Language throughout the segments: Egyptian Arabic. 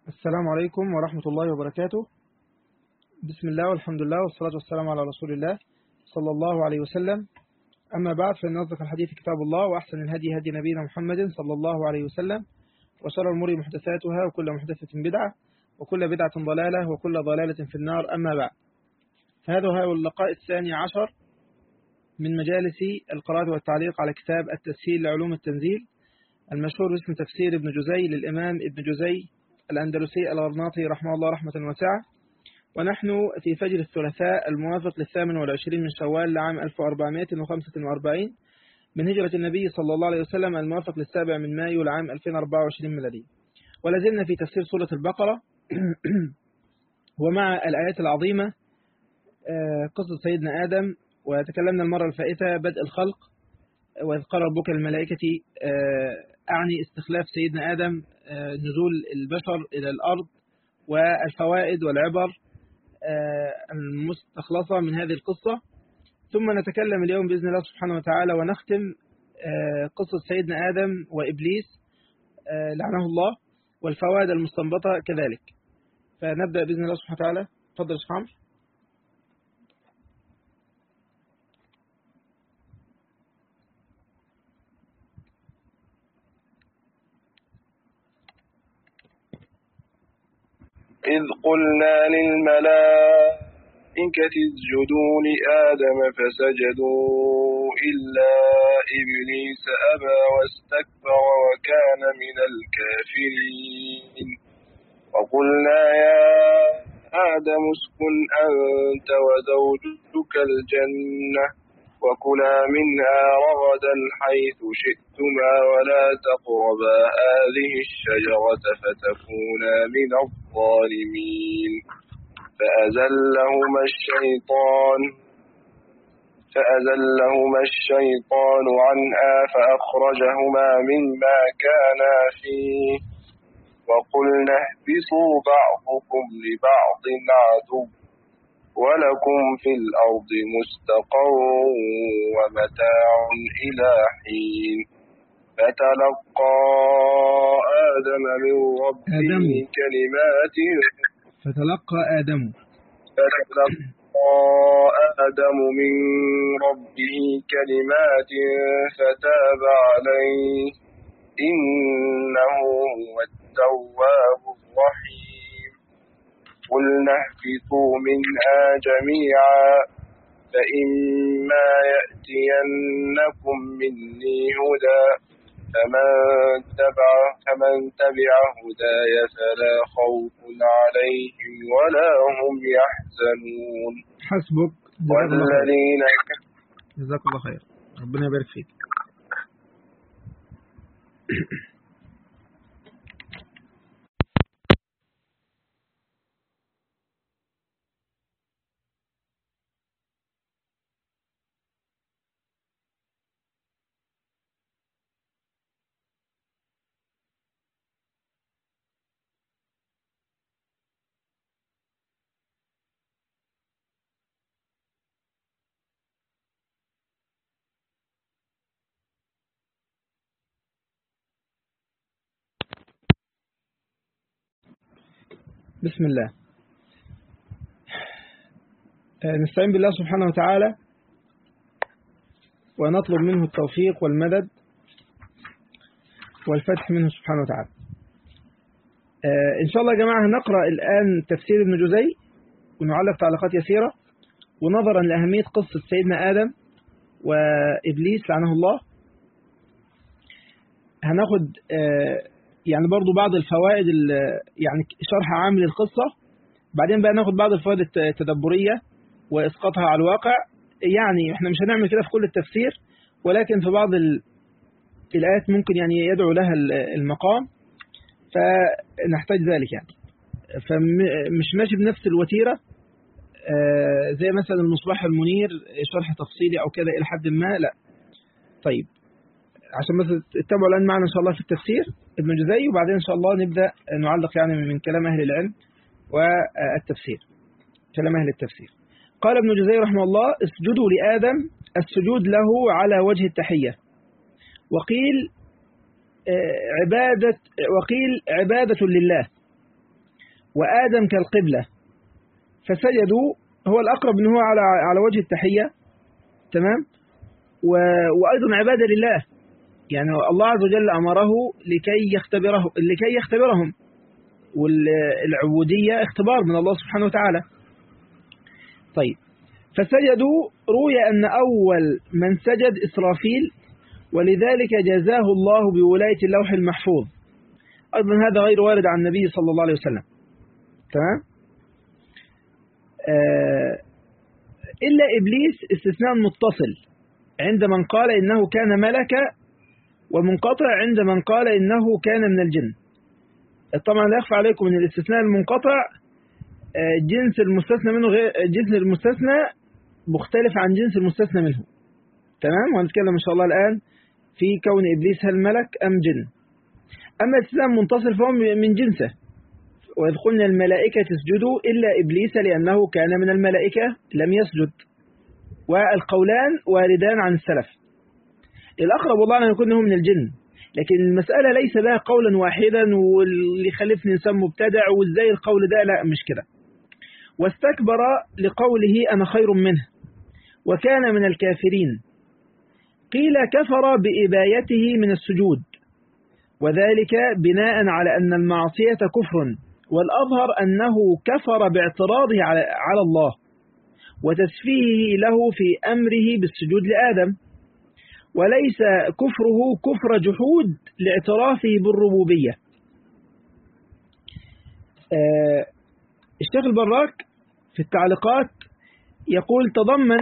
السلام عليكم ورحمة الله وبركاته بسم الله والحمد لله والصلاة والسلام على رسول الله صلى الله عليه وسلم أما بعد فإن أصدق الحديث كتاب الله وأحسن الهدي هدي نبينا محمد صلى الله عليه وسلم وشر الأمور محدثاتها وكل محدثة بدعة وكل بدعة ضلالة وكل ضلالة في النار أما بعد فهذا هو اللقاء الثاني عشر من مجالس القراءة والتعليق على كتاب التسهيل لعلوم التنزيل المشهور باسم تفسير ابن جزي للإمام ابن جزي الأندلسي الغرناطي رحمه الله رحمة واسعة ونحن في فجر الثلاثاء الموافق للثامن والعشرين من شوال لعام 1445 من هجرة النبي صلى الله عليه وسلم الموافق للسابع من مايو لعام 2024 ميلادي ولازلنا في تفسير سورة البقرة ومع الآيات العظيمة قصة سيدنا آدم وتكلمنا المرة الفائتة بدء الخلق وإذ قال ربك الملائكة أعني استخلاف سيدنا آدم نزول البشر إلى الأرض والفوائد والعبر المستخلصة من هذه القصة ثم نتكلم اليوم بإذن الله سبحانه وتعالى ونختم قصة سيدنا آدم وإبليس لعنه الله والفوائد المستنبطة كذلك فنبدأ بإذن الله سبحانه وتعالى تفضل يا عمرو إذ قلنا للملائكة اسجدوا لآدم فسجدوا إلا إبليس أبى واستكبر وكان من الكافرين وقلنا يا آدم اسكن أنت وزوجك الجنة وكلا منها رغدا حيث شئتما ولا تقربا هذه الشجرة فتكونا من الظالمين فأزلهما الشيطان فأزلهما الشيطان عنها فأخرجهما مما كانا فيه وقلنا اهبسوا بعضكم لبعض عدو ولكم في الأرض مستقر ومتاع إلى حين فتلقى آدم من ربه آدم. كلمات فتلقى آدم فتلقى آدم من ربه كلمات فتاب عليه إنه هو التواب الرحيم قلنا اهبطوا منها جميعا فإما يأتينكم مني هدى فمن تبع فمن تبع هداي فلا خوف عليهم ولا هم يحزنون حسبك جزاك الله خير. والذين جزاك الله خير ربنا يبارك فيك بسم الله آه، نستعين بالله سبحانه وتعالى ونطلب منه التوفيق والمدد والفتح منه سبحانه وتعالى آه، إن شاء الله يا جماعة هنقرأ الآن تفسير ابن جزي ونعلق تعليقات يسيرة ونظرا لأهمية قصة سيدنا آدم وإبليس لعنه الله هناخد آه، يعني برضو بعض الفوائد ال- يعني شرح عام للقصة بعدين بقى ناخد بعض الفوائد الت- التدبرية وإسقاطها على الواقع يعني احنا مش هنعمل كده في كل التفسير ولكن في بعض ال- الآيات ممكن يعني يدعو لها ال- المقام فنحتاج ذلك يعني فمش ماشي بنفس الوتيرة آه، زي مثلا المصباح المنير شرح تفصيلي أو كده إلى حد ما لا طيب عشان بس تتابعوا الآن معنا إن شاء الله في التفسير ابن جزي وبعدين إن شاء الله نبدأ نعلق يعني من كلام أهل العلم والتفسير كلام أهل التفسير قال ابن جزي رحمه الله اسجدوا لآدم السجود له على وجه التحية وقيل آه، عبادة وقيل عبادة لله وآدم كالقبلة فسجدوا هو الأقرب أنه هو على على وجه التحية تمام و... وأيضا عبادة لله يعني الله عز وجل أمره لكي يختبره لكي يختبرهم والعبودية اختبار من الله سبحانه وتعالى طيب فسجدوا روي أن أول من سجد إسرافيل ولذلك جزاه الله بولاية اللوح المحفوظ أيضا هذا غير وارد عن النبي صلى الله عليه وسلم تمام آه إلا إبليس استثناء متصل عند من قال إنه كان ملكا ومنقطع عند من قال إنه كان من الجن طبعا لا يخفى عليكم أن الاستثناء المنقطع جنس المستثنى منه غير جنس المستثنى مختلف عن جنس المستثنى منه تمام وهنتكلم إن شاء الله الآن في كون إبليس هل ملك أم جن أما الاستثناء المنتصل فهو من جنسه وإذ قلنا الملائكة تسجدوا إلا إبليس لأنه كان من الملائكة لم يسجد والقولان واردان عن السلف الأقرب والله أن يكون من الجن لكن المسألة ليس لها قولا واحدا واللي خلفني إنسان مبتدع وإزاي القول ده لا مش كده واستكبر لقوله أنا خير منه وكان من الكافرين قيل كفر بإبايته من السجود وذلك بناء على أن المعصية كفر والأظهر أنه كفر باعتراضه على الله وتسفيهه له في أمره بالسجود لآدم وليس كفره كفر جحود لاعترافه بالربوبية آه الشيخ البراك في التعليقات يقول تضمن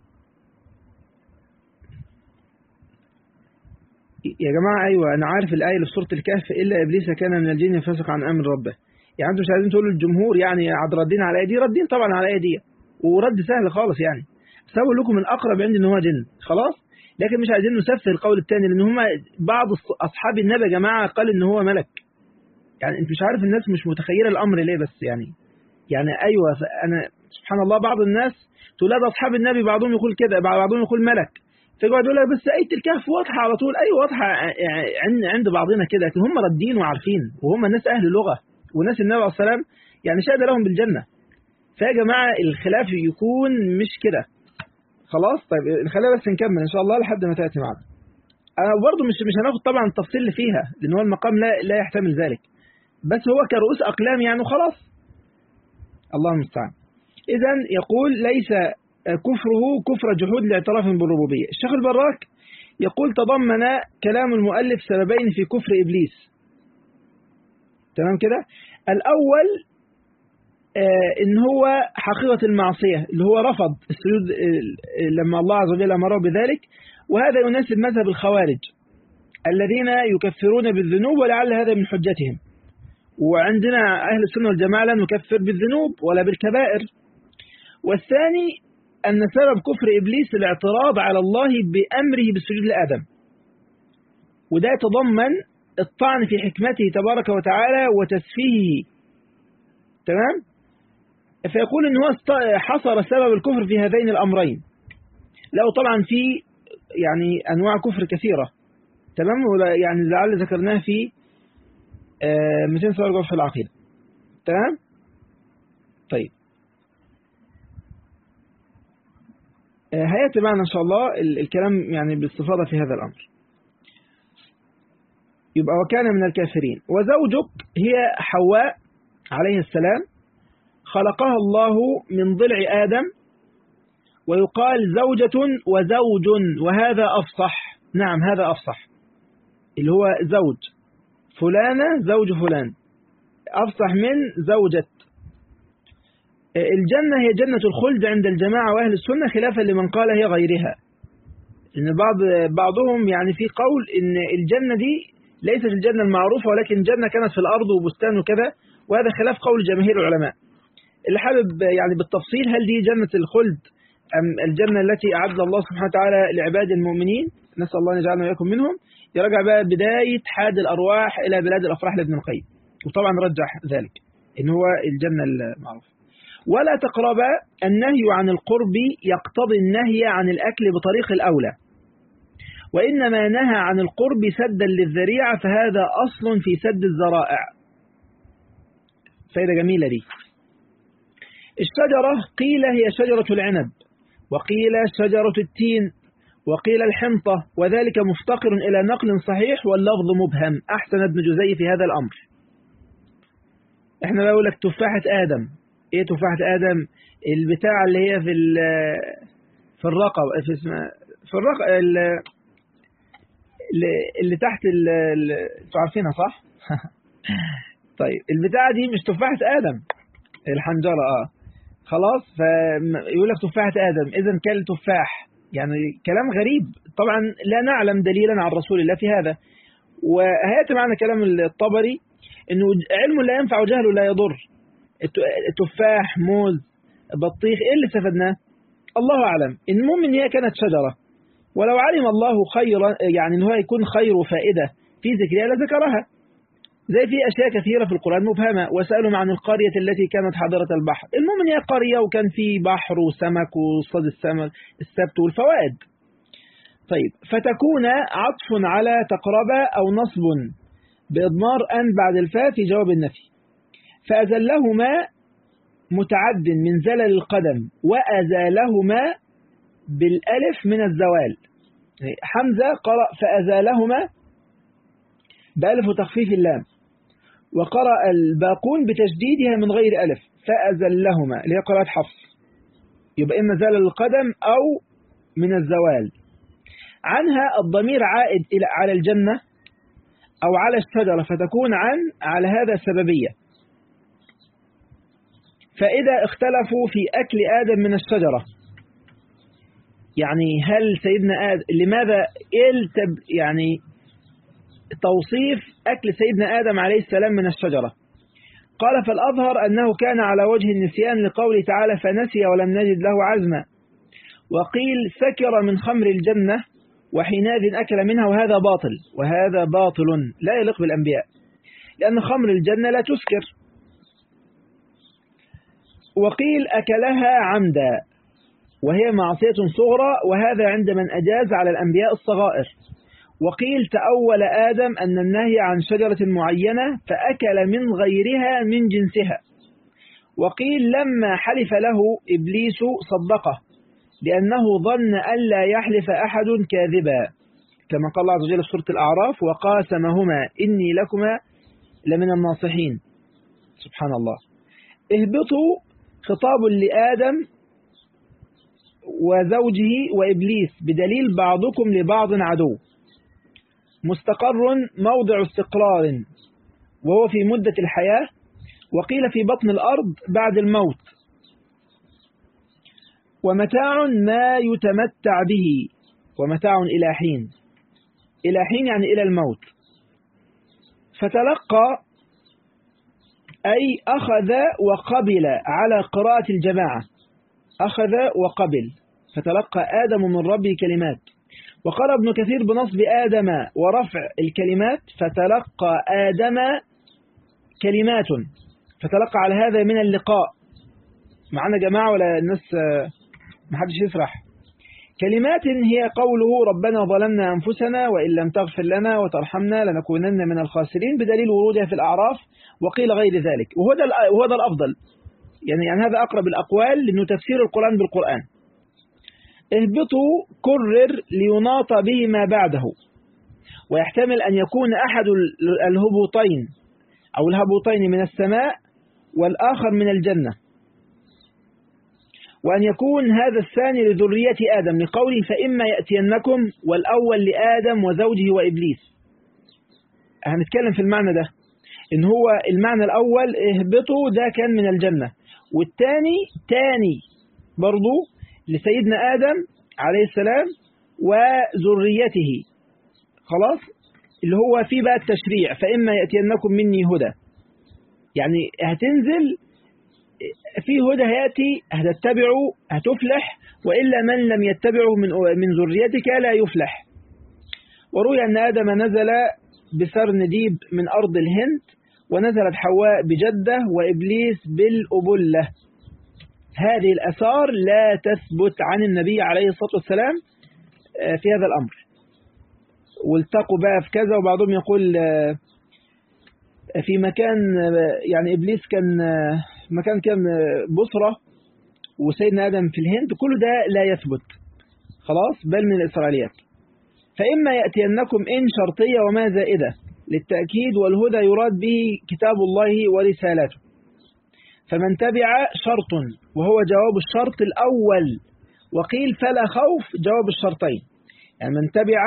يا جماعة أيوة أنا عارف الآية اللي في سورة الكهف إلا إبليس كان من الجن يفسق عن أمر ربه يعني أنتم مش عايزين تقولوا للجمهور يعني عاد ردين على الآية دي ردين طبعا على الآية دي ورد سهل خالص يعني بس أقول لكم الأقرب عندي إن هو جن خلاص لكن مش عايزين نسفه القول الثاني لأن هم بعض أصحاب النبي يا جماعة قال إن هو ملك يعني أنت مش عارف الناس مش متخيلة الأمر ليه بس يعني يعني أيوة أنا سبحان الله بعض الناس تولاد أصحاب النبي بعضهم يقول كده بعضهم يقول ملك فيقعد يقول لك بس آية الكهف واضحة على طول أيوة واضحة عند بعضنا كده لكن هم ردين وعارفين وهم ناس أهل لغة وناس النبي عليه الصلاة والسلام يعني شهد لهم بالجنة فيا جماعة الخلاف يكون مش كده خلاص طيب خلينا بس نكمل ان شاء الله لحد ما تاتي معنا انا برضه مش مش هناخد طبعا التفصيل اللي فيها لان هو المقام لا لا يحتمل ذلك بس هو كرؤوس اقلام يعني خلاص الله المستعان اذا يقول ليس كفره كفر جحود لاعتراف بالربوبيه الشيخ البراك يقول تضمن كلام المؤلف سببين في كفر ابليس تمام كده الاول ان هو حقيقة المعصية اللي هو رفض السجود لما الله عز وجل أمره بذلك وهذا يناسب مذهب الخوارج الذين يكفرون بالذنوب ولعل هذا من حجتهم وعندنا أهل السنة والجماعة لا نكفر بالذنوب ولا بالكبائر والثاني أن سبب كفر إبليس الاعتراض على الله بأمره بالسجود لآدم وده يتضمن الطعن في حكمته تبارك وتعالى وتسفيهه تمام فيقول ان هو حصر سبب الكفر في هذين الامرين له طبعا في يعني انواع كفر كثيره تمام يعني لعل ذكرناه في 200 سؤال في العقيده تمام طيب هياتي معنا ان شاء الله الكلام يعني باستفاضه في هذا الامر يبقى وكان من الكافرين وزوجك هي حواء عليه السلام خلقها الله من ضلع آدم ويقال زوجة وزوج وهذا أفصح نعم هذا أفصح اللي هو زوج فلانة زوج فلان أفصح من زوجة الجنة هي جنة الخلد عند الجماعة وأهل السنة خلافا لمن قال هي غيرها إن بعض بعضهم يعني في قول إن الجنة دي ليست الجنة المعروفة ولكن جنة كانت في الأرض وبستان وكذا وهذا خلاف قول جماهير العلماء اللي حابب يعني بالتفصيل هل دي جنة الخلد أم الجنة التي أعد الله سبحانه وتعالى لعباد المؤمنين نسأل الله أن يجعلنا وإياكم منهم يرجع بقى بداية حاد الأرواح إلى بلاد الأفراح لابن القيم وطبعا رجح ذلك إن هو الجنة المعروفة ولا تقرب النهي عن القرب يقتضي النهي عن الأكل بطريق الأولى وإنما نهى عن القرب سدا للذريعة فهذا أصل في سد الذرائع فايدة جميلة دي الشجرة قيل هي شجرة العنب وقيل شجرة التين وقيل الحنطة وذلك مفتقر إلى نقل صحيح واللفظ مبهم أحسن ابن جزي في هذا الأمر احنا بقول لك تفاحة آدم ايه تفاحة آدم البتاع اللي هي في في الرقب في اسمها في الرقب اللي تحت انتوا عارفينها صح طيب البتاعة دي مش تفاحة آدم الحنجرة اه خلاص فيقول لك تفاحة آدم إذا كان تفاح يعني كلام غريب طبعا لا نعلم دليلا عن رسول الله في هذا وهيأتي معنا كلام الطبري انه علم لا ينفع وجهل لا يضر التفاح موز بطيخ ايه اللي استفدناه الله اعلم المهم ان هي كانت شجره ولو علم الله خيرا يعني ان هو يكون خير وفائده في ذكرها لذكرها زي في اشياء كثيره في القران مبهمه وسالوا عن القريه التي كانت حاضره البحر المهم ان هي قريه وكان في بحر وسمك وصيد السمك السبت والفوائد طيب فتكون عطف على تقرب او نصب بإضمار أن بعد الفاء في جواب النفي فأزلهما متعد من زلل القدم وأزالهما بالألف من الزوال حمزة قرأ فأزالهما بألف وتخفيف اللام وقرأ الباقون بتشديدها من غير ألف فأزلهما اللي هي قراءة حفص يبقى إما زلل القدم أو من الزوال عنها الضمير عائد إلى على الجنة أو على الشجرة فتكون عن على هذا السببية فإذا اختلفوا في أكل آدم من الشجرة يعني هل سيدنا آدم لماذا التب يعني توصيف أكل سيدنا آدم عليه السلام من الشجرة قال فالأظهر أنه كان على وجه النسيان لقوله تعالى فنسي ولم نجد له عزما وقيل سكر من خمر الجنة وحينئذ أكل منها وهذا باطل وهذا باطل لا يليق بالأنبياء لأن خمر الجنة لا تسكر وقيل أكلها عمدا وهي معصية صغرى وهذا عند من أجاز على الأنبياء الصغائر وقيل تأول آدم أن النهي عن شجرة معينة فأكل من غيرها من جنسها وقيل لما حلف له إبليس صدقه لأنه ظن ألا يحلف أحد كاذبا كما قال الله عز وجل في سورة الأعراف وقاسمهما إني لكما لمن الناصحين سبحان الله اهبطوا خطاب لآدم وزوجه وإبليس بدليل بعضكم لبعض عدو مستقر موضع استقرار وهو في مدة الحياة وقيل في بطن الأرض بعد الموت ومتاع ما يتمتع به ومتاع إلى حين إلى حين يعني إلى الموت فتلقى أي أخذ وقبل على قراءة الجماعة أخذ وقبل فتلقى آدم من ربه كلمات وقال ابن كثير بنصب آدم ورفع الكلمات فتلقى آدم كلمات فتلقى على هذا من اللقاء معنا جماعة ولا الناس محدش يسرح كلمات هي قوله ربنا ظلمنا أنفسنا وإن لم تغفر لنا وترحمنا لنكونن من الخاسرين بدليل ورودها في الأعراف وقيل غير ذلك وهو ده, وهو ده الأفضل يعني, يعني هذا أقرب الأقوال لأنه تفسير القرآن بالقرآن اهبطوا كرر ليناط به ما بعده ويحتمل أن يكون أحد الهبوطين أو الهبوطين من السماء والآخر من الجنة وأن يكون هذا الثاني لذرية آدم لقوله فإما يأتينكم والأول لآدم وزوجه وإبليس هنتكلم في المعنى ده إن هو المعنى الأول اهبطوا ده كان من الجنة والثاني تاني برضو لسيدنا آدم عليه السلام وذريته خلاص اللي هو في بقى التشريع فإما يأتينكم مني هدى يعني هتنزل في هدى هيأتي هتتبعه هتفلح وإلا من لم يتبعه من من ذريتك لا يفلح وروي أن آدم نزل بسرنديب من أرض الهند ونزلت حواء بجدة وإبليس بالأبلة هذه الأثار لا تثبت عن النبي عليه الصلاة والسلام في هذا الأمر والتقوا بقى في كذا وبعضهم يقول في مكان يعني إبليس كان مكان كان بصرة وسيدنا آدم في الهند كل ده لا يثبت خلاص بل من الإسرائيليات فإما يأتينكم إن شرطية وما زائدة للتأكيد والهدى يراد به كتاب الله ورسالته فمن تبع شرط وهو جواب الشرط الأول وقيل فلا خوف جواب الشرطين يعني من تبع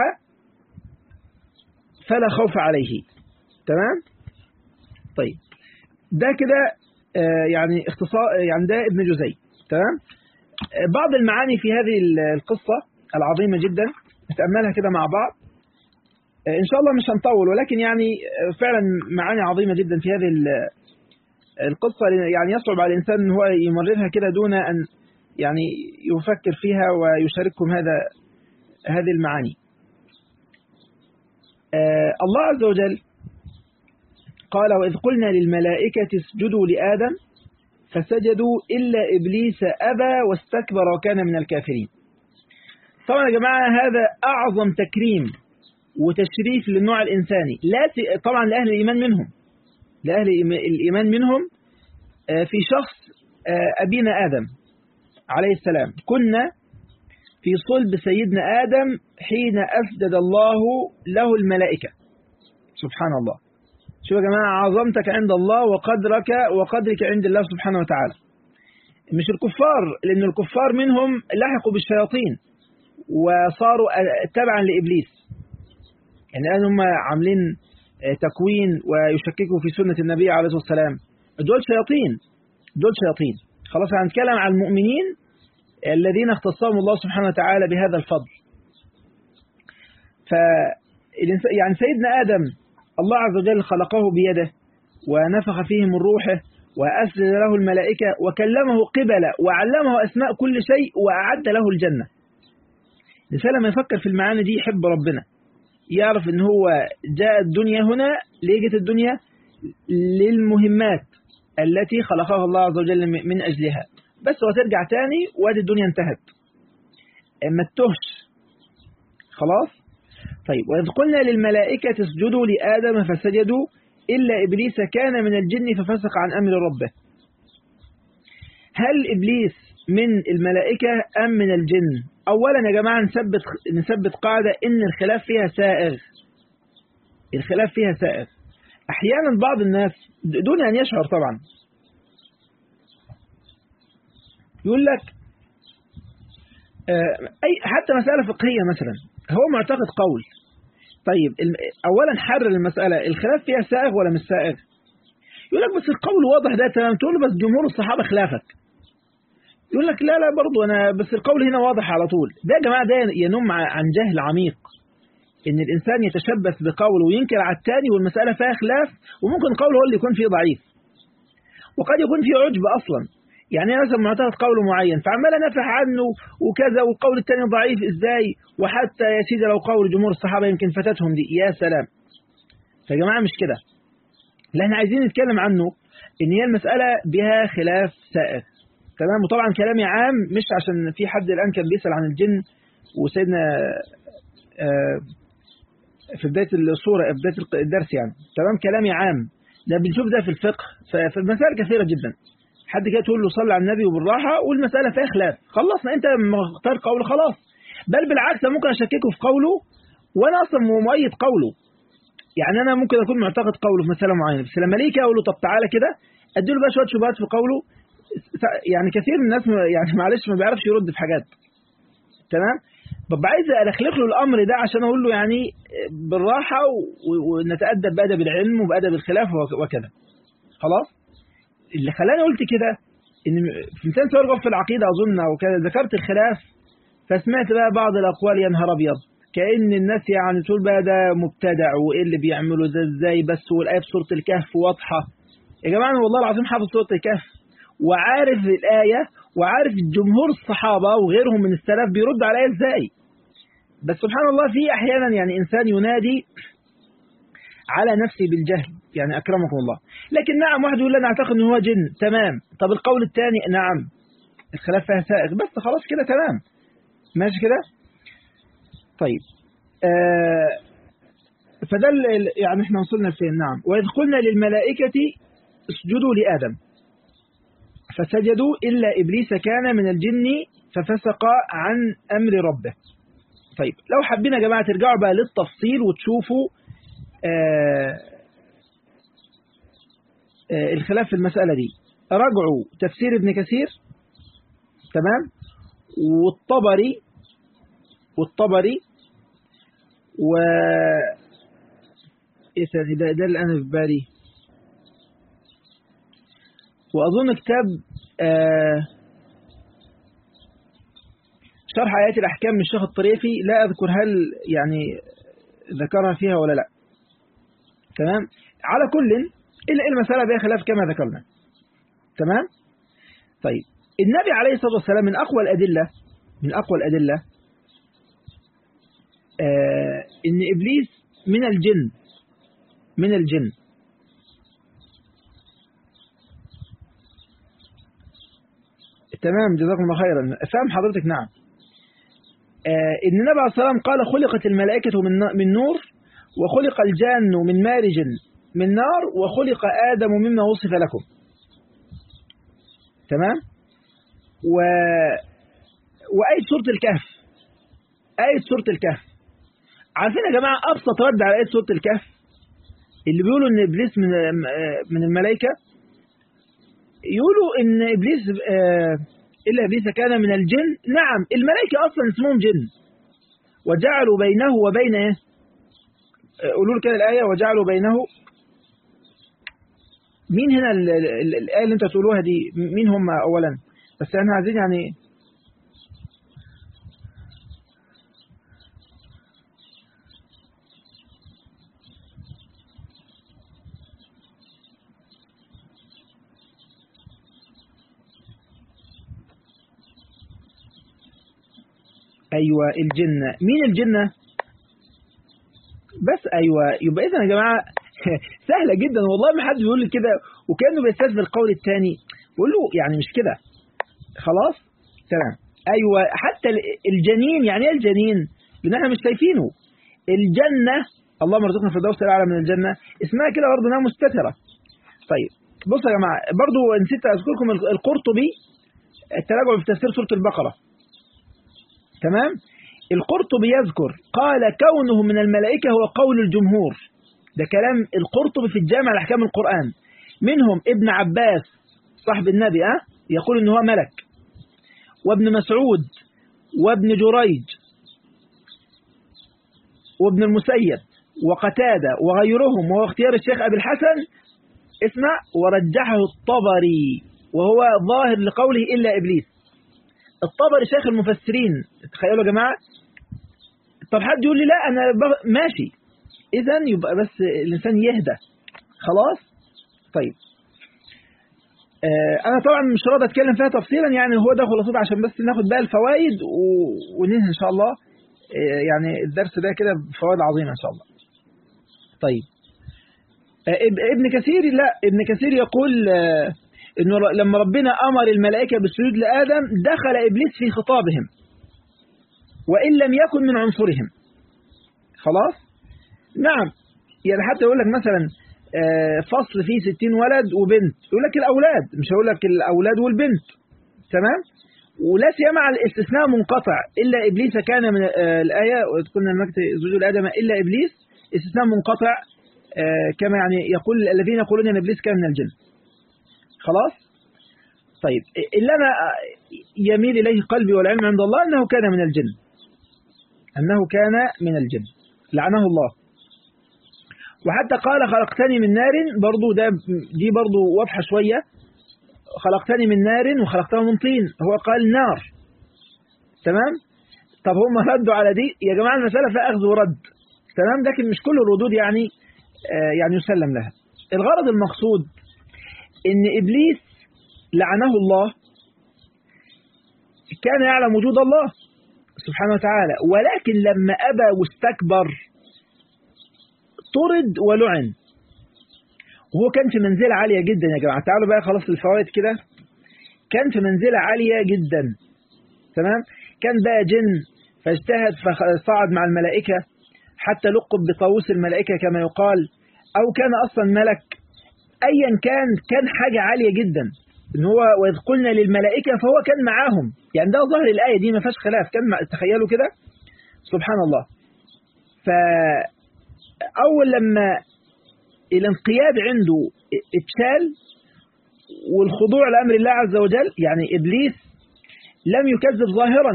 فلا خوف عليه تمام طيب ده كده يعني اختصار يعني ده ابن جزي تمام بعض المعاني في هذه القصة العظيمة جدا نتأملها كده مع بعض إن شاء الله مش هنطول ولكن يعني فعلا معاني عظيمة جدا في هذه القصة يعني يصعب على الإنسان أن هو يمررها كده دون أن يعني يفكر فيها ويشارككم هذا هذه المعاني الله عز وجل قال وإذ قلنا للملائكة اسجدوا لآدم فسجدوا إلا إبليس أبى واستكبر وكان من الكافرين طبعا يا جماعة هذا أعظم تكريم وتشريف للنوع الإنساني لا طبعا لأهل الإيمان منهم لأهل الإيمان منهم في شخص أبينا آدم عليه السلام كنا في صلب سيدنا آدم حين أسجد الله له الملائكة سبحان الله شوف يا جماعة عظمتك عند الله وقدرك وقدرك عند الله سبحانه وتعالى مش الكفار لأن الكفار منهم لحقوا بالشياطين وصاروا تبعا لإبليس يعني الآن هم عاملين تكوين ويشككوا في سنة النبي عليه الصلاة والسلام دول شياطين دول شياطين خلاص هنتكلم عن المؤمنين الذين اختصهم الله سبحانه وتعالى بهذا الفضل ف يعني سيدنا آدم الله عز وجل خلقه بيده ونفخ فيه من روحه وأسجد له الملائكة وكلمه قبلا وعلمه أسماء كل شيء وأعد له الجنة الإنسان لما يفكر في المعاني دي يحب ربنا يعرف ان هو جاء الدنيا هنا ليجت الدنيا للمهمات التي خلقها الله عز وجل من أجلها بس وترجع تاني وادي الدنيا انتهت ما تتهش خلاص طيب وإذ قلنا للملائكة اسجدوا لآدم فسجدوا إلا إبليس كان من الجن ففسق عن أمر ربه هل إبليس من الملائكة أم من الجن أولا يا جماعة نثبت نثبت قاعدة إن الخلاف فيها سائغ الخلاف فيها سائغ أحيانا بعض الناس دون أن يشعر طبعا يقول لك أي حتى مسألة فقهية مثلا هو معتقد قول طيب أولا حرر المسألة الخلاف فيها سائغ ولا مش سائغ يقول لك بس القول واضح ده تمام تقول له بس جمهور الصحابة خلافك يقول لك لا لا برضو أنا بس القول هنا واضح على طول ده يا جماعة ده ينم عن جهل عميق إن الإنسان يتشبث بقوله وينكر على الثاني والمسألة فيها خلاف وممكن قوله هو اللي يكون فيه ضعيف وقد يكون فيه عجب أصلا يعني أنا مثلا معتقد قول معين فعمال أنافح عنه وكذا والقول الثاني ضعيف إزاي وحتى يا سيدي لو قول جمهور الصحابة يمكن فاتتهم دي يا سلام فيا جماعة مش كده اللي احنا عايزين نتكلم عنه إن هي المسألة بها خلاف سائغ تمام وطبعا كلامي عام مش عشان في حد الآن كان بيسأل عن الجن وسيدنا في بداية الصورة في بداية الدرس يعني تمام كلامي عام ده بنشوف ده في الفقه في المسائل كثيرة جدا حد كده تقول له صلي على النبي وبالراحة والمسألة فيها خلاف خلصنا انت مختار قول خلاص بل بالعكس ممكن اشككه في قوله وانا اصلا مؤيد قوله يعني انا ممكن اكون معتقد قوله في مسألة معينة بس لما ليه اقول له طب تعالى كده ادي له بقى شوية شبهات في قوله يعني كثير من الناس يعني معلش ما بيعرفش يرد في حاجات تمام طب عايز ألخلق له الأمر ده عشان أقول له يعني بالراحة ونتأدب بأدب العلم وبأدب الخلاف وكذا خلاص اللي خلاني قلت كده إن في مثال سؤال في العقيدة أظن أو كذا ذكرت الخلاف فسمعت بقى بعض الأقوال يا نهار أبيض كأن الناس يعني تقول بقى ده مبتدع وإيه اللي بيعملوا ده إزاي بس والآية في سورة الكهف واضحة يا جماعة والله العظيم حافظ سورة الكهف وعارف الآية وعارف جمهور الصحابة وغيرهم من السلف بيرد على الآية إزاي بس سبحان الله في أحيانا يعني إنسان ينادي على نفسه بالجهل يعني أكرمكم الله لكن نعم واحد يقول لنا أعتقد أنه هو جن تمام طب القول الثاني نعم الخلاف فيها سائغ بس خلاص كده تمام ماشي كده طيب آه فده ال- يعني احنا وصلنا فين نعم وإذ قلنا للملائكة اسجدوا لآدم فسجدوا إلا إبليس كان من الجن ففسق عن أمر ربه طيب لو حبينا يا جماعة ترجعوا بقى للتفصيل وتشوفوا آه آه الخلاف في المسألة دي راجعوا تفسير ابن كثير تمام والطبري والطبري و ايه ثاني ده ده اللي انا في بالي واظن كتاب آه شرح ايات الاحكام من الشيخ الطريفي لا اذكر هل يعني ذكرها فيها ولا لا تمام على كل الا المساله بها خلاف كما ذكرنا تمام طيب النبي عليه الصلاه والسلام من اقوى الادله من اقوى الادله آه ان ابليس من الجن من الجن تمام جزاكم الله خيرا فهم حضرتك نعم آه ان النبي عليه الصلاه والسلام قال خلقت الملائكه من من نور وخلق الجان من مارج من نار وخلق ادم مما وصف لكم تمام و وآية سورة الكهف آية سورة الكهف عارفين يا جماعة أبسط رد على آية سورة الكهف اللي بيقولوا إن إبليس من من الملائكة يقولوا إن إبليس إلا إبليس كان من الجن نعم الملائكة أصلا اسمهم جن وجعلوا بينه وبين إيه قولوا له كده الآية وجعلوا بينه مين هنا ال ال الآية اللي أنت تقولوها دي مين هم أولا بس احنا عايزين يعني أيوة الجنة مين الجنة بس أيوة يبقى إذا يا جماعة سهلة جدا والله ما حد بيقول لي كده وكأنه بيستثبت القول الثاني بقول له يعني مش كده خلاص تمام أيوة حتى الجنين يعني ايه الجنين لأن احنا مش شايفينه الجنة اللهم ارزقنا في الدوس الأعلى من الجنة اسمها كده برضه انها مستترة طيب بصوا يا جماعة برضه نسيت أذكركم القرطبي التراجع في تفسير سورة البقرة تمام القرطبي يذكر قال كونه من الملائكة هو قول الجمهور ده كلام القرطبي في الجامع لأحكام القرآن منهم ابن عباس صاحب النبي أه؟ يقول إن هو ملك وابن مسعود وابن جريج وابن المسيب وقتادة وغيرهم وهو اختيار الشيخ أبي الحسن اسمع ورجحه الطبري وهو ظاهر لقوله إلا إبليس الطبري شيخ المفسرين تخيلوا يا جماعة طب حد يقول لي لا أنا ماشي إذا يبقى بس الإنسان يهدى خلاص طيب آه أنا طبعا مش راضي أتكلم فيها تفصيلا يعني هو ده خلاصته عشان بس ناخد بقى الفوائد و... وننهي إن شاء الله آه يعني الدرس ده كده بفوائد عظيمة إن شاء الله طيب آه ابن كثير لا ابن كثير يقول آه انه لما ربنا امر الملائكه بالسجود لادم دخل ابليس في خطابهم وان لم يكن من عنصرهم خلاص نعم يعني حتى يقول لك مثلا فصل فيه 60 ولد وبنت يقول لك الاولاد مش هقول لك الاولاد والبنت تمام ولا سيما على الاستثناء منقطع الا ابليس كان من الايه قلنا المكت سجود ادم الا ابليس استثناء منقطع كما يعني يقول الذين يقولون ان ابليس كان من الجن خلاص طيب اللي أنا يميل إليه قلبي والعلم عند الله أنه كان من الجن أنه كان من الجن لعنه الله وحتى قال خلقتني من نار برضو ده دي برضو واضحة شوية خلقتني من نار وخلقته من طين هو قال نار تمام طب هم ردوا على دي يا جماعة المسألة فيها أخذ ورد تمام لكن مش كل الردود يعني آه يعني يسلم لها الغرض المقصود ان ابليس لعنه الله كان يعلم وجود الله سبحانه وتعالى ولكن لما ابى واستكبر طرد ولعن وهو كان في منزلة عالية جدا يا جماعة تعالوا بقى خلاص الفوائد كده كان في منزلة عالية جدا تمام كان بقى جن فاجتهد فصعد مع الملائكة حتى لقب بطاووس الملائكة كما يقال أو كان أصلا ملك أيا كان كان حاجة عالية جدا إن هو وإذ قلنا للملائكة فهو كان معاهم يعني ده ظهر الآية دي ما فيهاش خلاف كان مع... تخيلوا كده سبحان الله فأول لما الانقياد عنده اتشال والخضوع لأمر الله عز وجل يعني إبليس لم يكذب ظاهرا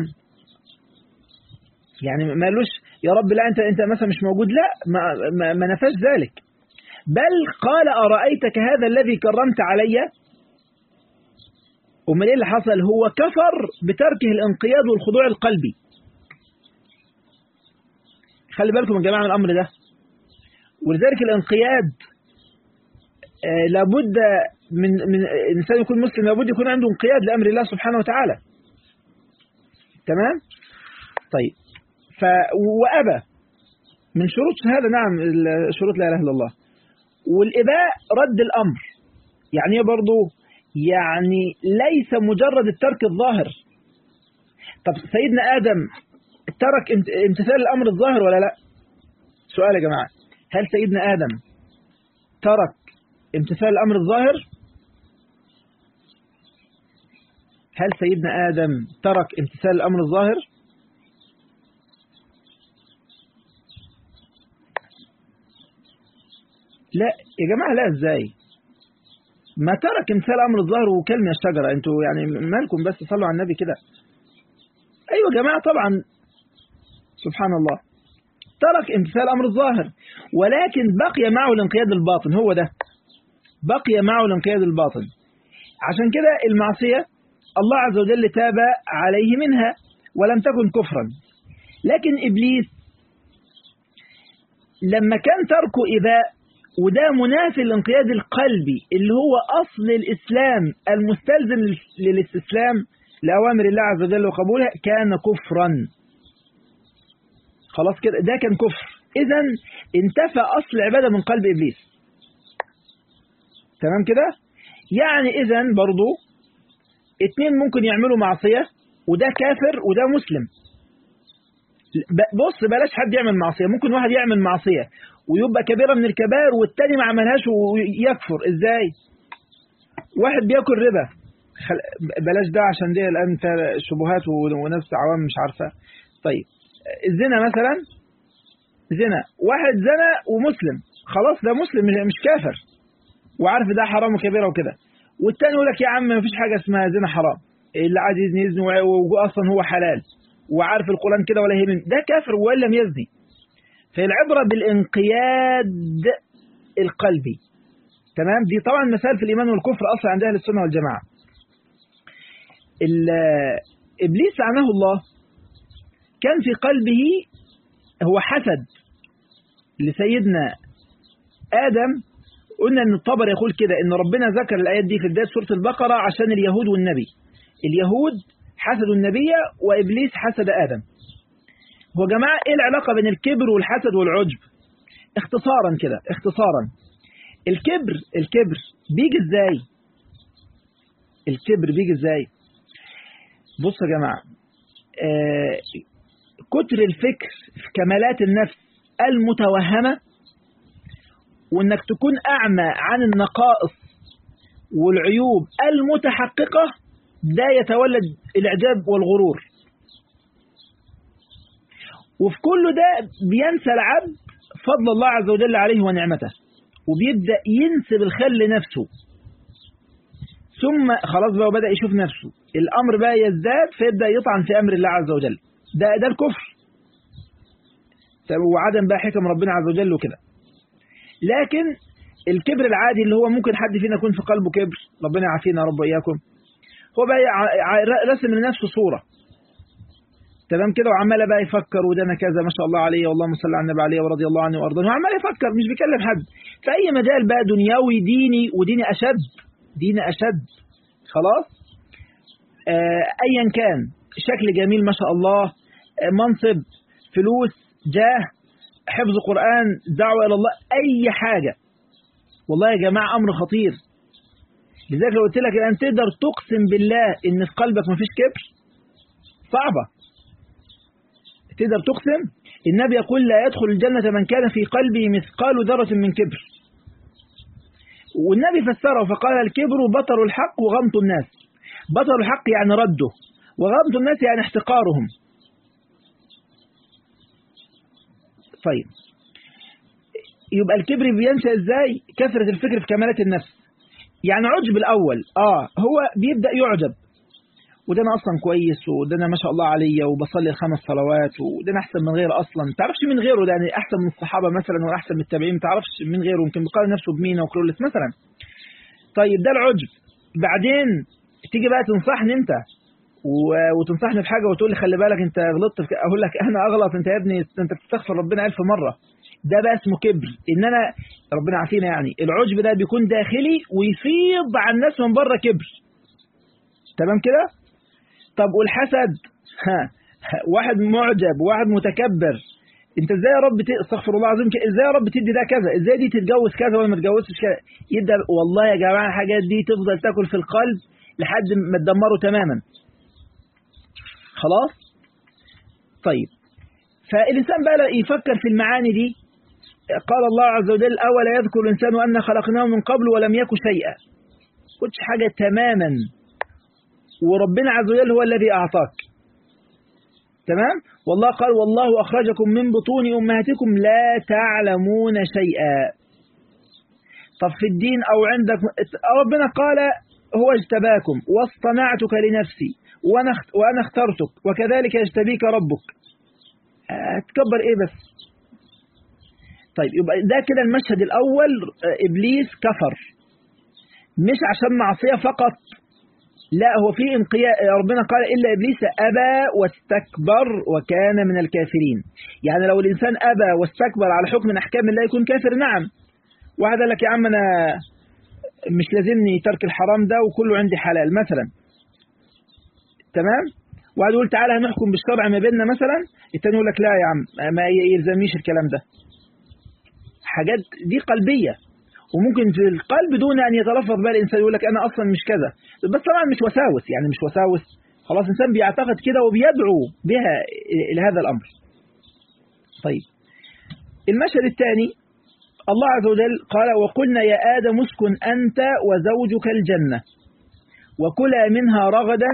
يعني ما قالوش يا رب لا أنت أنت مثلا مش موجود لا ما, ما, ما نفاش ذلك بل قال أرأيتك هذا الذي كرمت علي ومن إيه اللي حصل هو كفر بتركه الانقياد والخضوع القلبي خلي بالكم يا جماعة من الأمر ده ولذلك الانقياد آه لابد من من الإنسان يكون مسلم لابد يكون عنده انقياد لأمر الله سبحانه وتعالى تمام طيب ف وأبى من شروط هذا نعم شروط لا إله إلا الله والإباء رد الأمر يعني ايه برضه يعني ليس مجرد الترك الظاهر طب سيدنا آدم ترك امتثال الأمر الظاهر ولا لا سؤال يا جماعة هل سيدنا آدم ترك امتثال الأمر الظاهر هل سيدنا آدم ترك امتثال الأمر الظاهر لا يا جماعة لا ازاي ما ترك امتثال أمر الظاهر وكل من الشجرة انتوا يعني مالكم بس صلوا على النبي كده أيوة يا جماعة طبعا سبحان الله ترك امتثال أمر الظاهر ولكن بقي معه الانقياد الباطن هو ده بقي معه الانقياد الباطن عشان كده المعصية الله عز وجل تاب عليه منها ولم تكن كفرا لكن إبليس لما كان تركه إباء وده منافي للانقياد القلبي اللي هو أصل الإسلام المستلزم للاستسلام لأوامر الله عز وجل وقبولها كان كفرا خلاص كده ده كان كفر إذا انتفى أصل العبادة من قلب إبليس تمام كده يعني إذا برضو اتنين ممكن يعملوا معصية وده كافر وده مسلم بص بلاش حد يعمل معصية ممكن واحد يعمل معصية ويبقى كبيرة من الكبائر والتاني ما عملهاش ويكفر ازاي واحد بياكل ربا بلاش ده عشان دي الآن شبهات وناس عوام مش عارفة طيب الزنا مثلا زنا واحد زنا ومسلم خلاص ده مسلم مش كافر وعارف ده حرام وكبيرة وكده والتاني يقول لك يا عم ما فيش حاجة اسمها زنا حرام اللي عايز يزني يزني واصلا هو حلال وعارف القرآن كده ولا يهمني ده كافر وإن لم يزني فالعبرة بالانقياد القلبي تمام دي طبعا مثال في الإيمان والكفر أصلا عند أهل السنة والجماعة إبليس لعنه الله كان في قلبه هو حسد لسيدنا آدم قلنا أن الطبر يقول كده أن ربنا ذكر الآيات دي في بداية سورة البقرة عشان اليهود والنبي اليهود حسدوا النبي وإبليس حسد آدم هو جماعة إيه العلاقة بين الكبر والحسد والعجب اختصارا كده اختصارا الكبر الكبر بيجي ازاي الكبر بيجي ازاي بص يا جماعة آه كتر الفكر في كمالات النفس المتوهمة وانك تكون اعمى عن النقائص والعيوب المتحققة ده يتولد الاعجاب والغرور وفي كل ده بينسى العبد فضل الله عز وجل عليه ونعمته وبيبدأ ينسب الخير لنفسه ثم خلاص بقى بدأ يشوف نفسه الأمر بقى يزداد فيبدأ يطعن في أمر الله عز وجل ده ده الكفر وعدم بقى حكم ربنا عز وجل وكده لكن الكبر العادي اللي هو ممكن حد فينا يكون في قلبه كبر ربنا يعافينا يا رب وإياكم هو بقى رسم لنفسه صورة تمام كده وعمال بقى يفكر وده انا كذا ما شاء الله عليه واللهم صل على النبي عليه ورضي الله عنه وارضاه وعمال يفكر مش بيكلم حد في اي مجال بقى دنيوي ديني وديني اشد ديني اشد خلاص آه ايا كان شكل جميل ما شاء الله آه منصب فلوس جاه حفظ قرآن دعوة إلى الله أي حاجة والله يا جماعة أمر خطير لذلك لو قلت لك الآن تقدر تقسم بالله إن في قلبك مفيش كبر صعبة تقدر تقسم النبي يقول لا يدخل الجنة من كان في قلبه مثقال ذرة من كبر والنبي فسره فقال الكبر بطر الحق وغمط الناس بطر الحق يعني رده وغمط الناس يعني احتقارهم طيب يبقى الكبر بينشأ ازاي كثرة الفكر في كمالات النفس يعني عجب الأول آه هو بيبدأ يعجب وده أنا أصلا كويس وده أنا ما شاء الله عليا وبصلي الخمس صلوات وده أنا أحسن من غيره أصلا ما تعرفش من غيره ده يعني أحسن من الصحابة مثلا وأحسن من التابعين ما تعرفش من غيره يمكن بيقارن نفسه بمينا وكرولس مثلا طيب ده العجب بعدين تيجي بقى تنصحني أنت وتنصحني بحاجة وتقول لي خلي بالك أنت غلطت في أقول لك أنا أغلط أنت يا ابني أنت بتستغفر ربنا ألف مرة ده بقى اسمه كبر ان انا ربنا عافينا يعني العجب ده بيكون داخلي ويفيض على الناس من بره كبر تمام كده طب والحسد ها واحد معجب واحد متكبر انت ازاي يا رب استغفر الله العظيم ازاي يا رب تدي ده كذا ازاي دي تتجوز كذا ولا ما تتجوزش كذا يبدا والله يا جماعه الحاجات دي تفضل تاكل في القلب لحد ما تدمره تماما خلاص طيب فالانسان بقى يفكر في المعاني دي قال الله عز وجل أولا يذكر الإنسان أن خلقناه من قبل ولم يكن شيئا كنتش حاجة تماما وربنا عز وجل هو الذي أعطاك تمام والله قال والله أخرجكم من بطون أمهاتكم لا تعلمون شيئا طب في الدين أو عندك ربنا قال هو اجتباكم واصطنعتك لنفسي وأنا اخترتك وكذلك يجتبيك ربك هتكبر إيه بس طيب يبقى ده كده المشهد الأول إبليس كفر مش عشان معصية فقط لا هو في انقياء ربنا قال إلا إبليس أبى واستكبر وكان من الكافرين يعني لو الإنسان أبى واستكبر على حكم من أحكام الله يكون كافر نعم واحد قال لك يا عم أنا مش لازمني ترك الحرام ده وكله عندي حلال مثلا تمام واحد يقول تعالى هنحكم بالشرع ما بيننا مثلا التاني يقول لك لا يا عم ما يلزمنيش الكلام ده حاجات دي قلبية وممكن في القلب دون أن يتلفظ بها الإنسان يقول لك أنا أصلا مش كذا بس طبعا مش وساوس يعني مش وساوس خلاص الإنسان بيعتقد كده وبيدعو بها إلى هذا الأمر طيب المشهد الثاني الله عز وجل قال وقلنا يا آدم اسكن أنت وزوجك الجنة وكلا منها رغدا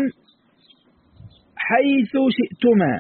حيث شئتما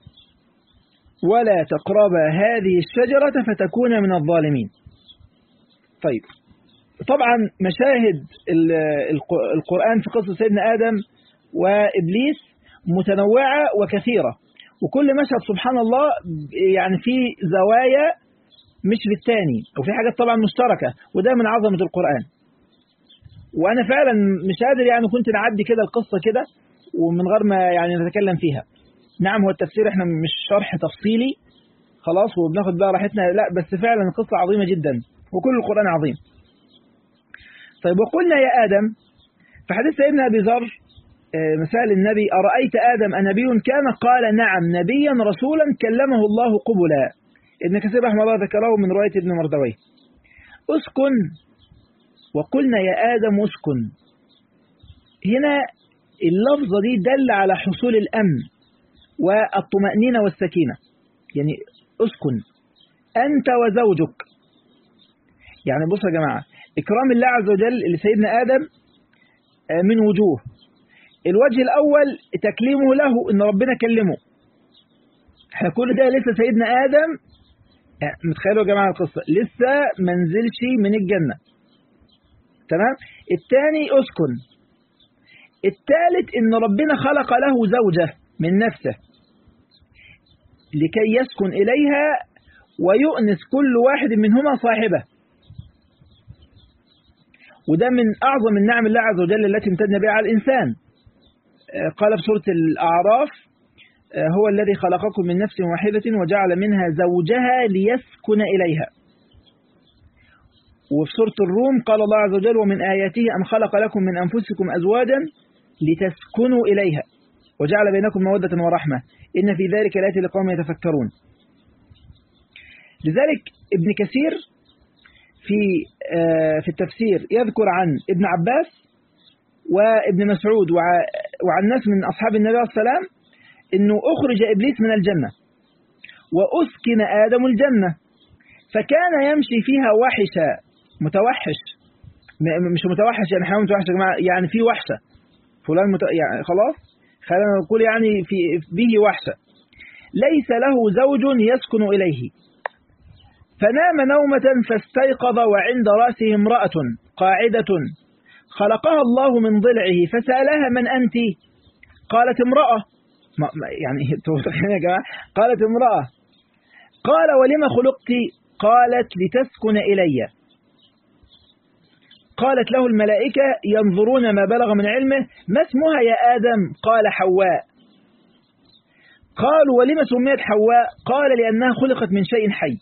ولا تقربا هذه الشجرة فتكون من الظالمين طيب طبعا مشاهد القرآن في قصة سيدنا آدم وإبليس متنوعة وكثيرة وكل مشهد سبحان الله يعني في زوايا مش بالتاني وفي حاجات طبعا مشتركة وده من عظمة القرآن وأنا فعلا مش قادر يعني كنت نعدي كده القصة كده ومن غير ما يعني نتكلم فيها نعم هو التفسير احنا مش شرح تفصيلي خلاص وبناخد بقى راحتنا لا بس فعلا القصة عظيمة جدا وكل القرآن عظيم طيب وقلنا يا آدم في حديث سيدنا أبي ذر مثال النبي أرأيت آدم أنبي كان قال نعم نبيا رسولا كلمه الله قبلا ابن كثير رحمه الله ذكره من رواية ابن مردوي اسكن وقلنا يا آدم اسكن هنا اللفظة دي دل على حصول الأمن والطمأنينة والسكينة يعني اسكن أنت وزوجك يعني بصوا يا جماعة إكرام الله عز وجل لسيدنا آدم من وجوه الوجه الأول تكليمه له إن ربنا كلمه احنا كل ده لسه سيدنا آدم متخيلوا يا جماعة القصة لسه منزلش من الجنة تمام الثاني اسكن الثالث إن ربنا خلق له زوجة من نفسه لكي يسكن إليها ويؤنس كل واحد منهما صاحبه وده من أعظم النعم الله عز وجل التي امتدنا بها على الإنسان قال في سورة الأعراف هو الذي خلقكم من نفس واحدة وجعل منها زوجها ليسكن إليها وفي سورة الروم قال الله عز وجل ومن آياته أن خلق لكم من أنفسكم أزواجا لتسكنوا إليها وجعل بينكم مودة ورحمة إن في ذلك لآيات لقوم يتفكرون لذلك ابن كثير في في التفسير يذكر عن ابن عباس وابن مسعود وعن ناس من أصحاب النبي عليه السلام أنه أخرج إبليس من الجنة وأسكن آدم الجنة فكان يمشي فيها وحشا متوحش مش متوحش يعني حيوان متوحش يا جماعة يعني في وحشة فلان مت... يعني خلاص خلينا نقول يعني في به وحشة ليس له زوج يسكن إليه فنام نومة فاستيقظ وعند رأسه امرأة قاعدة خلقها الله من ضلعه فسألها من أنت قالت امرأة يعني يا جماعة قالت امرأة قال ولم خلقت قالت لتسكن إلي قالت له الملائكة ينظرون ما بلغ من علمه ما اسمها يا آدم قال حواء قالوا ولم سميت حواء قال لأنها خلقت من شيء حي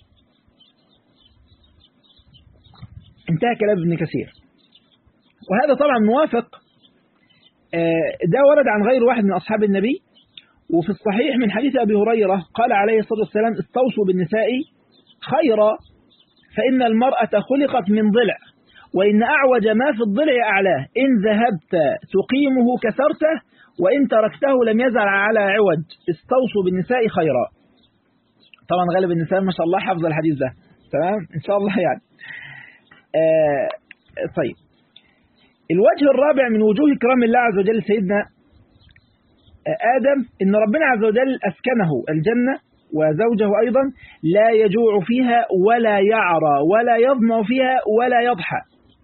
انتهى كلام ابن كثير وهذا طبعا موافق ده ورد عن غير واحد من أصحاب النبي وفي الصحيح من حديث أبي هريرة قال عليه الصلاة والسلام استوصوا بالنساء خيرا فإن المرأة خلقت من ضلع وإن أعوج ما في الضلع أعلاه إن ذهبت تقيمه كسرته وإن تركته لم يزل على عوج استوصوا بالنساء خيرا طبعا غالب النساء ما شاء الله حفظ الحديث ده تمام إن شاء الله يعني آه طيب الوجه الرابع من وجوه كرام الله عز وجل سيدنا آدم إن ربنا عز وجل أسكنه الجنة وزوجه أيضا لا يجوع فيها ولا يعرى ولا يظمأ فيها ولا يضحى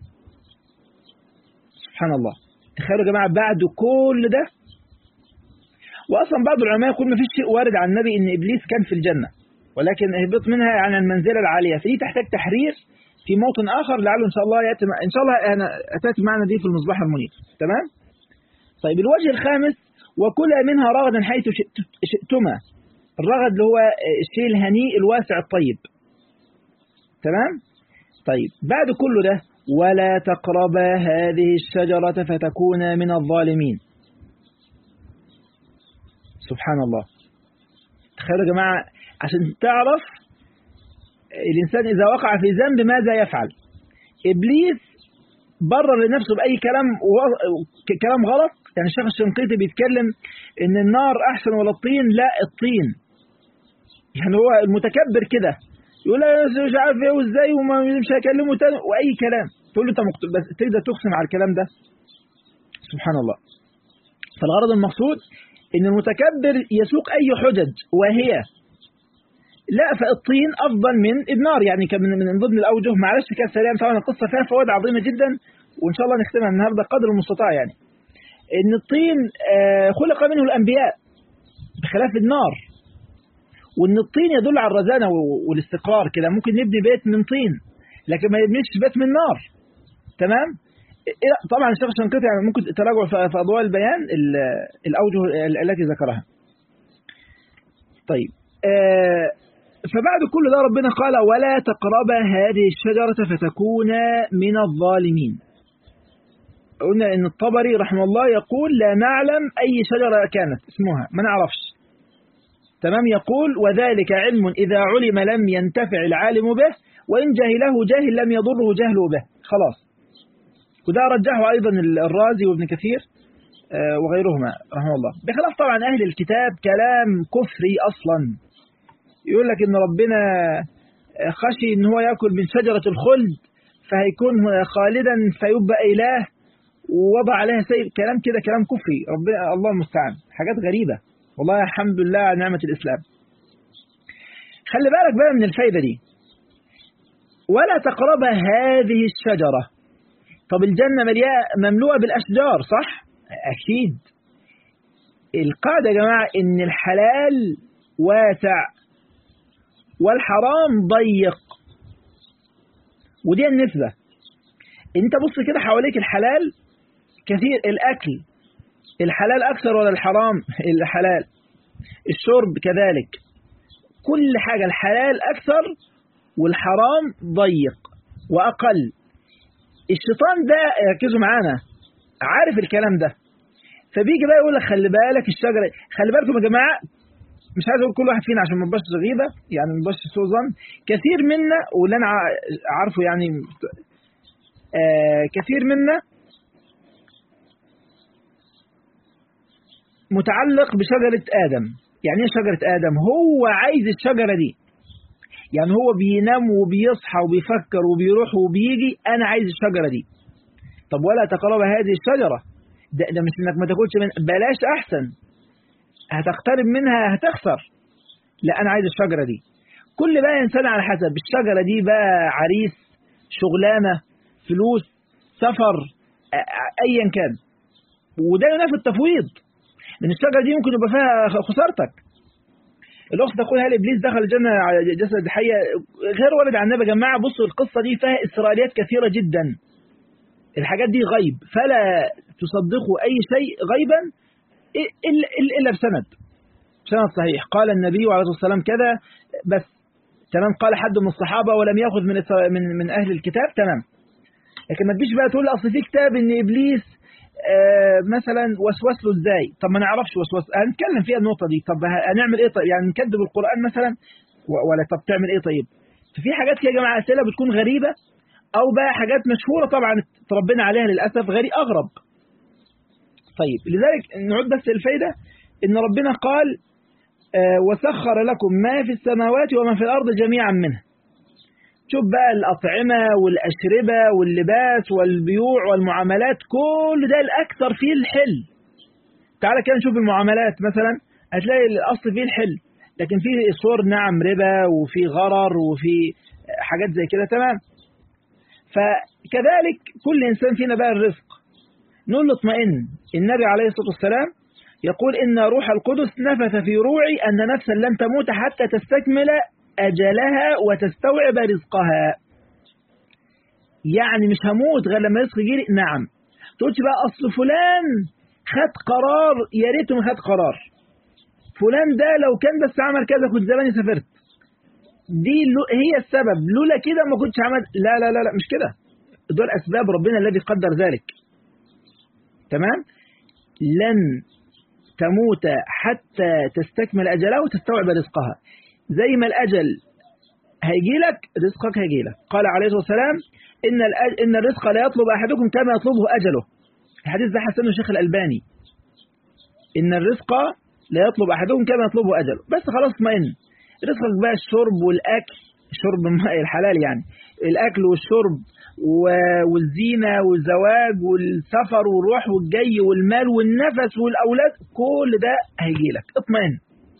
سبحان الله تخيلوا يا جماعة بعد كل ده وأصلا بعض العلماء يقول ما فيش شيء وارد عن النبي إن إبليس كان في الجنة ولكن اهبط منها عن المنزلة العالية فدي تحتاج تحرير في موطن آخر لعله إن شاء الله يأتي إن شاء الله أنا أتأتي معنا دي في المصباح المنير تمام طيب الوجه الخامس وكلا منها رغدا حيث شئتما الرغد اللي هو الشيء الهنيء الواسع الطيب تمام طيب بعد كل ده ولا تقربا هذه الشجرة فتكونا من الظالمين سبحان الله تخيلوا يا جماعة عشان تعرف الإنسان إذا وقع في ذنب ماذا يفعل إبليس برر لنفسه بأي كلام و... كلام غلط يعني الشيخ الشنقيطي بيتكلم إن النار أحسن ولا الطين لا الطين يعني هو المتكبر كده يقول انا مش عارف ايه وازاي وما مش هكلمه تاني واي كلام تقول له انت مقت... بس تقدر تقسم على الكلام ده سبحان الله فالغرض المقصود ان المتكبر يسوق اي حجج وهي لا فالطين افضل من النار يعني كان من, من ضمن الاوجه معلش كده سريعا طبعا القصه فيها فوائد عظيمه جدا وان شاء الله نختمها النهارده قدر المستطاع يعني ان الطين آه خلق منه الانبياء بخلاف النار وان الطين يدل على الرزانه والاستقرار كده ممكن نبني بيت من طين لكن ما يبنيش بيت من نار تمام طبعا الشيخ الشنقيطي يعني ممكن تراجعوا في اضواء البيان الاوجه التي ذكرها طيب آه فبعد كل ده ربنا قال ولا تقربا هذه الشجرة فتكونا من الظالمين قلنا ان الطبري رحمه الله يقول لا نعلم اي شجرة كانت اسمها ما نعرفش تمام يقول وذلك علم إذا علم لم ينتفع العالم به وإن جهله جاهل لم يضره جهله به خلاص وده رجحه أيضا الرازي وابن كثير وغيرهما رحمه الله بخلاف طبعا أهل الكتاب كلام كفري أصلا يقول لك إن ربنا خشي إن هو يأكل من شجرة الخلد فهيكون خالدا فيبقى إله ووضع عليها سيد كلام كده كلام كفري ربنا الله المستعان حاجات غريبة والله الحمد لله على نعمة الإسلام خلي بالك بقى من الفايدة دي ولا تقرب هذه الشجرة طب الجنة مليئة مملوءة بالأشجار صح؟ أكيد القاعدة يا جماعة إن الحلال واسع والحرام ضيق ودي النسبة انت بص كده حواليك الحلال كثير الأكل الحلال أكثر ولا الحرام الحلال الشرب كذلك كل حاجة الحلال أكثر والحرام ضيق وأقل الشيطان ده ركزوا معانا عارف الكلام ده فبيجي بقى يقول لك خلي بالك الشجرة خلي بالكم يا جماعة مش عايز اقول كل واحد فينا عشان ما نبقاش غيبه يعني ما نبقاش سوء ظن كثير منا واللي انا عارفه يعني آه كثير منا متعلق بشجرة آدم يعني ايه شجرة آدم هو عايز الشجرة دي يعني هو بينام وبيصحى وبيفكر وبيروح وبيجي أنا عايز الشجرة دي طب ولا تقرب هذه الشجرة ده, ده مش انك ما تاكلش من بلاش أحسن هتقترب منها هتخسر لا أنا عايز الشجرة دي كل بقى إنسان على حسب الشجرة دي بقى عريس شغلانة فلوس سفر أيا كان وده ينافي التفويض لأن الشجرة دي ممكن يبقى فيها خسارتك الأخت تقول هل إبليس دخل الجنة على جسد حية غير وارد عن النبي يا جماعة بصوا القصة دي فيها إسرائيليات كثيرة جدا الحاجات دي غيب فلا تصدقوا أي شيء غيبا إلا بسند سند صحيح قال النبي عليه الصلاة والسلام كذا بس تمام قال حد من الصحابة ولم يأخذ من من من أهل الكتاب تمام لكن ما تجيش بقى تقول لي أصل في كتاب إن إبليس آه مثلا وسوس له إزاي طب ما نعرفش وسوس هنتكلم فيها النقطة دي طب هنعمل إيه طيب يعني نكذب القرآن مثلا ولا طب تعمل إيه طيب ففي حاجات كده يا جماعة أسئلة بتكون غريبة أو بقى حاجات مشهورة طبعا تربينا عليها للأسف غريب أغرب طيب لذلك نعود بس الفايدة إن ربنا قال آه وسخر لكم ما في السماوات وما في الأرض جميعا منه شوف بقى الأطعمة والأشربة واللباس والبيوع والمعاملات كل ده الأكثر فيه الحل تعالى كده نشوف المعاملات مثلا هتلاقي الأصل فيه الحل لكن فيه صور نعم ربا وفي غرر وفي حاجات زي كده تمام فكذلك كل إنسان فينا بقى الرزق نقول له اطمئن النبي عليه الصلاة والسلام يقول إن روح القدس نفث في روعي أن نفسا لن تموت حتى تستكمل أجلها وتستوعب رزقها يعني مش هموت غير لما رزق يجيلي نعم تقولش بقى أصل فلان خد قرار يا ريته ما خد قرار فلان ده لو كان بس عمل كذا كنت زماني سافرت دي هي السبب لولا كده ما كنتش عمل لا لا لا لا مش كده دول أسباب ربنا الذي قدر ذلك تمام لن تموت حتى تستكمل أجلها وتستوعب رزقها زي ما الأجل هيجي لك رزقك هيجي لك قال عليه الصلاة والسلام إن, إن الرزق لا يطلب أحدكم كما يطلبه أجله الحديث ده حسنه الشيخ الألباني إن الرزق لا يطلب أحدكم كما يطلبه أجله بس خلاص اطمئن رزقك بقى الشرب والأكل شرب الحلال يعني الأكل والشرب والزينة والزواج والسفر والروح والجي والمال والنفس والأولاد كل ده هيجي لك اطمئن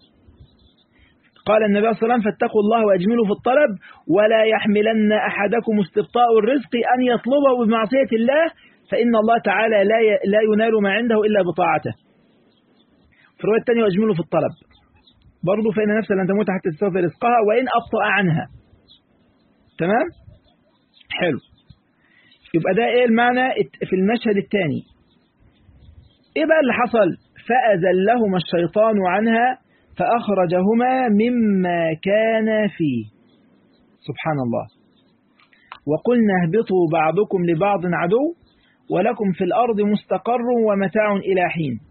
قال النبي صلى الله عليه وسلم فاتقوا الله واجملوا في الطلب ولا يحملن أحدكم استبطاء الرزق أن يطلبه بمعصية الله فإن الله تعالى لا لا ينال ما عنده إلا بطاعته في الرواية الثانية واجملوا في الطلب برضه فإن نفسا لن تموت حتى تستوفي رزقها وإن أبطأ عنها تمام حلو يبقى ده ايه المعنى في المشهد الثاني ايه بقى اللي حصل فأزلهما الشيطان عنها فأخرجهما مما كان فيه سبحان الله وقلنا اهبطوا بعضكم لبعض عدو ولكم في الأرض مستقر ومتاع إلى حين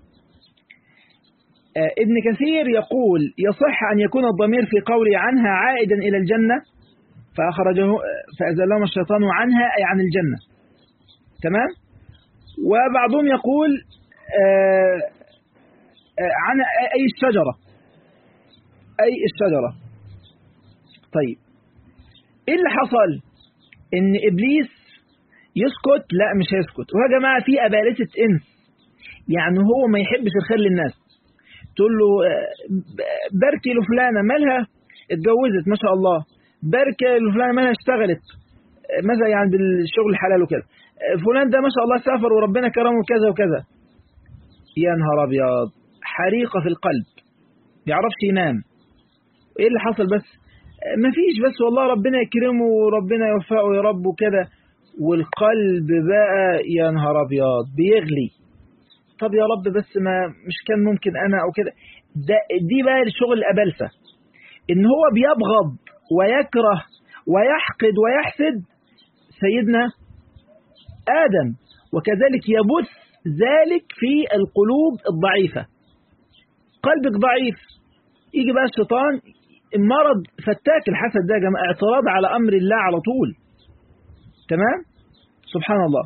ابن كثير يقول يصح أن يكون الضمير في قولي عنها عائدا إلى الجنة فأخرجه فأزلهم الشيطان عنها أي عن الجنة تمام وبعضهم يقول آآ آآ عن أي الشجرة أي الشجرة طيب إيه اللي حصل إن إبليس يسكت لا مش هيسكت ويا جماعة في أبالسة إنس يعني هو ما يحبش الخير للناس تقول له باركي لفلانة مالها اتجوزت ما شاء الله بارك لفلانة مالها اشتغلت مثلا يعني بالشغل الحلال وكده فلان ده ما شاء الله سافر وربنا كرمه كذا وكذا يا نهار ابيض حريقة في القلب يعرفش ينام ايه اللي حصل بس ما فيش بس والله ربنا يكرمه وربنا يوفقه يا رب وكده والقلب بقى يا نهار ابيض بيغلي طب يا رب بس ما مش كان ممكن انا او كده ده دي بقى الشغل الابلسه ان هو بيبغض ويكره ويحقد ويحسد سيدنا آدم وكذلك يبث ذلك في القلوب الضعيفة قلبك ضعيف يجي بقى الشيطان مرض فتاك الحسد ده يا جماعة اعتراض على أمر الله على طول تمام سبحان الله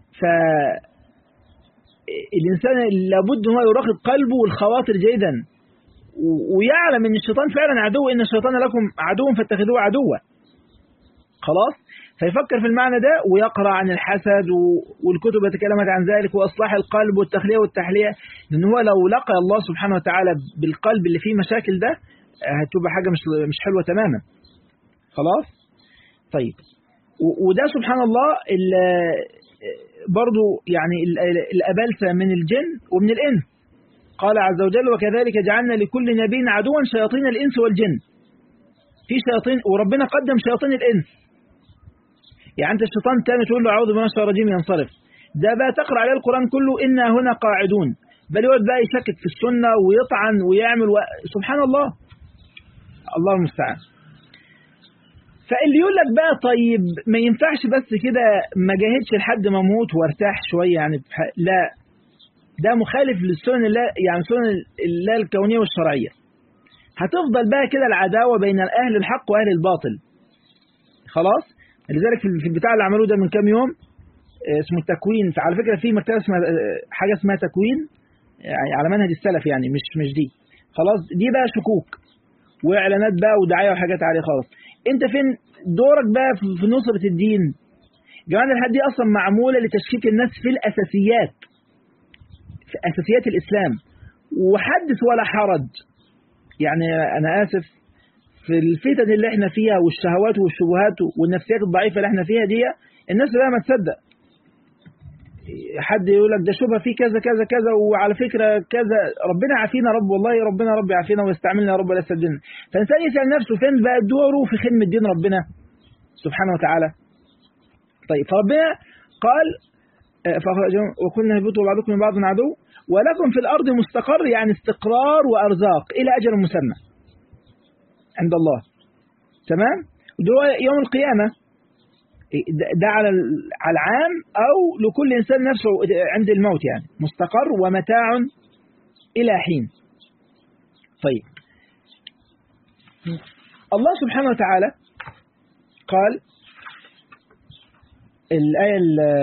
فالإنسان لابد هو يراقب قلبه والخواطر جيدا ويعلم ان الشيطان فعلا عدو ان الشيطان لكم عدو فاتخذوه عدوا خلاص فيفكر في المعنى ده ويقرا عن الحسد والكتب تكلمت عن ذلك واصلاح القلب والتخليه والتحليه لان هو لو لقى الله سبحانه وتعالى بالقلب اللي فيه مشاكل ده هتبقى حاجه مش مش حلوه تماما خلاص طيب وده سبحان الله برضو يعني الأبلسة من الجن ومن الإنس قال عز وجل وكذلك جعلنا لكل نبي عدوا شياطين الإنس والجن في شياطين وربنا قدم شياطين الإنس يعني أنت الشيطان تاني تقول له أعوذ بالله من الشيطان الرجيم ينصرف ده بقى تقرأ عليه القرآن كله إنا هنا قاعدون بل يقعد بقى يشكك في السنة ويطعن ويعمل و... سبحان الله الله المستعان فاللي يقول لك بقى طيب ما ينفعش بس كده ما جاهدش لحد ما اموت وارتاح شويه يعني لا ده مخالف للسنن الله يعني سنن الله الكونيه والشرعيه هتفضل بقى كده العداوه بين اهل الحق واهل الباطل خلاص لذلك في البتاع اللي عملوه ده من كام يوم اسمه التكوين على فكره في مكتبه اسمها حاجه اسمها تكوين يعني على منهج السلف يعني مش مش دي خلاص دي بقى شكوك واعلانات بقى ودعايه وحاجات عليه خالص انت فين دورك بقى في نصرة الدين جماعة الحد دي اصلا معمولة لتشكيك الناس في الاساسيات في اساسيات الاسلام وحدث ولا حرج يعني انا اسف في الفتن اللي احنا فيها والشهوات والشبهات والنفسيات الضعيفة اللي احنا فيها دي الناس بقى ما تصدق حد يقول لك ده شبهه في كذا كذا كذا وعلى فكره كذا ربنا عافينا رب والله ربنا رب يعافينا ويستعملنا يا رب ولا يسدنا فالانسان يسال نفسه فين بقى دوره في خدمه دين ربنا سبحانه وتعالى طيب فربنا قال وكنا هبطوا بعضكم من بعض عدو ولكم في الارض مستقر يعني استقرار وارزاق الى اجل مسمى عند الله تمام وده يوم القيامه ده على على العام او لكل انسان نفسه عند الموت يعني مستقر ومتاع الى حين طيب الله سبحانه وتعالى قال الآية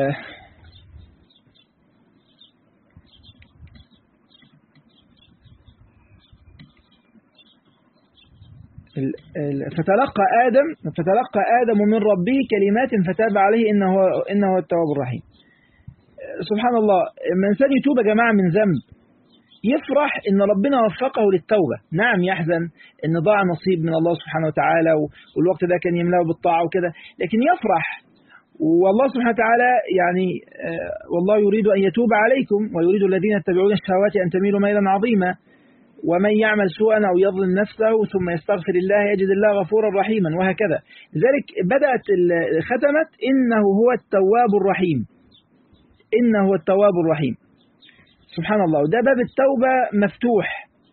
فتلقى آدم فتلقى آدم من ربه كلمات فتاب عليه إنه إنه هو التواب الرحيم سبحان الله من إنسان يتوب يا جماعة من ذنب يفرح إن ربنا وفقه للتوبة نعم يحزن إن ضاع نصيب من الله سبحانه وتعالى والوقت ده كان يملاه بالطاعة وكده لكن يفرح والله سبحانه وتعالى يعني والله يريد أن يتوب عليكم ويريد الذين يتبعون الشهوات أن تميلوا ميلا عظيما ومن يعمل سوءا أو يظلم نفسه ثم يستغفر الله يجد الله غفورا رحيما وهكذا لذلك بدأت ختمت إنه هو التواب الرحيم إنه هو التواب الرحيم سبحان الله وده باب التوبة مفتوح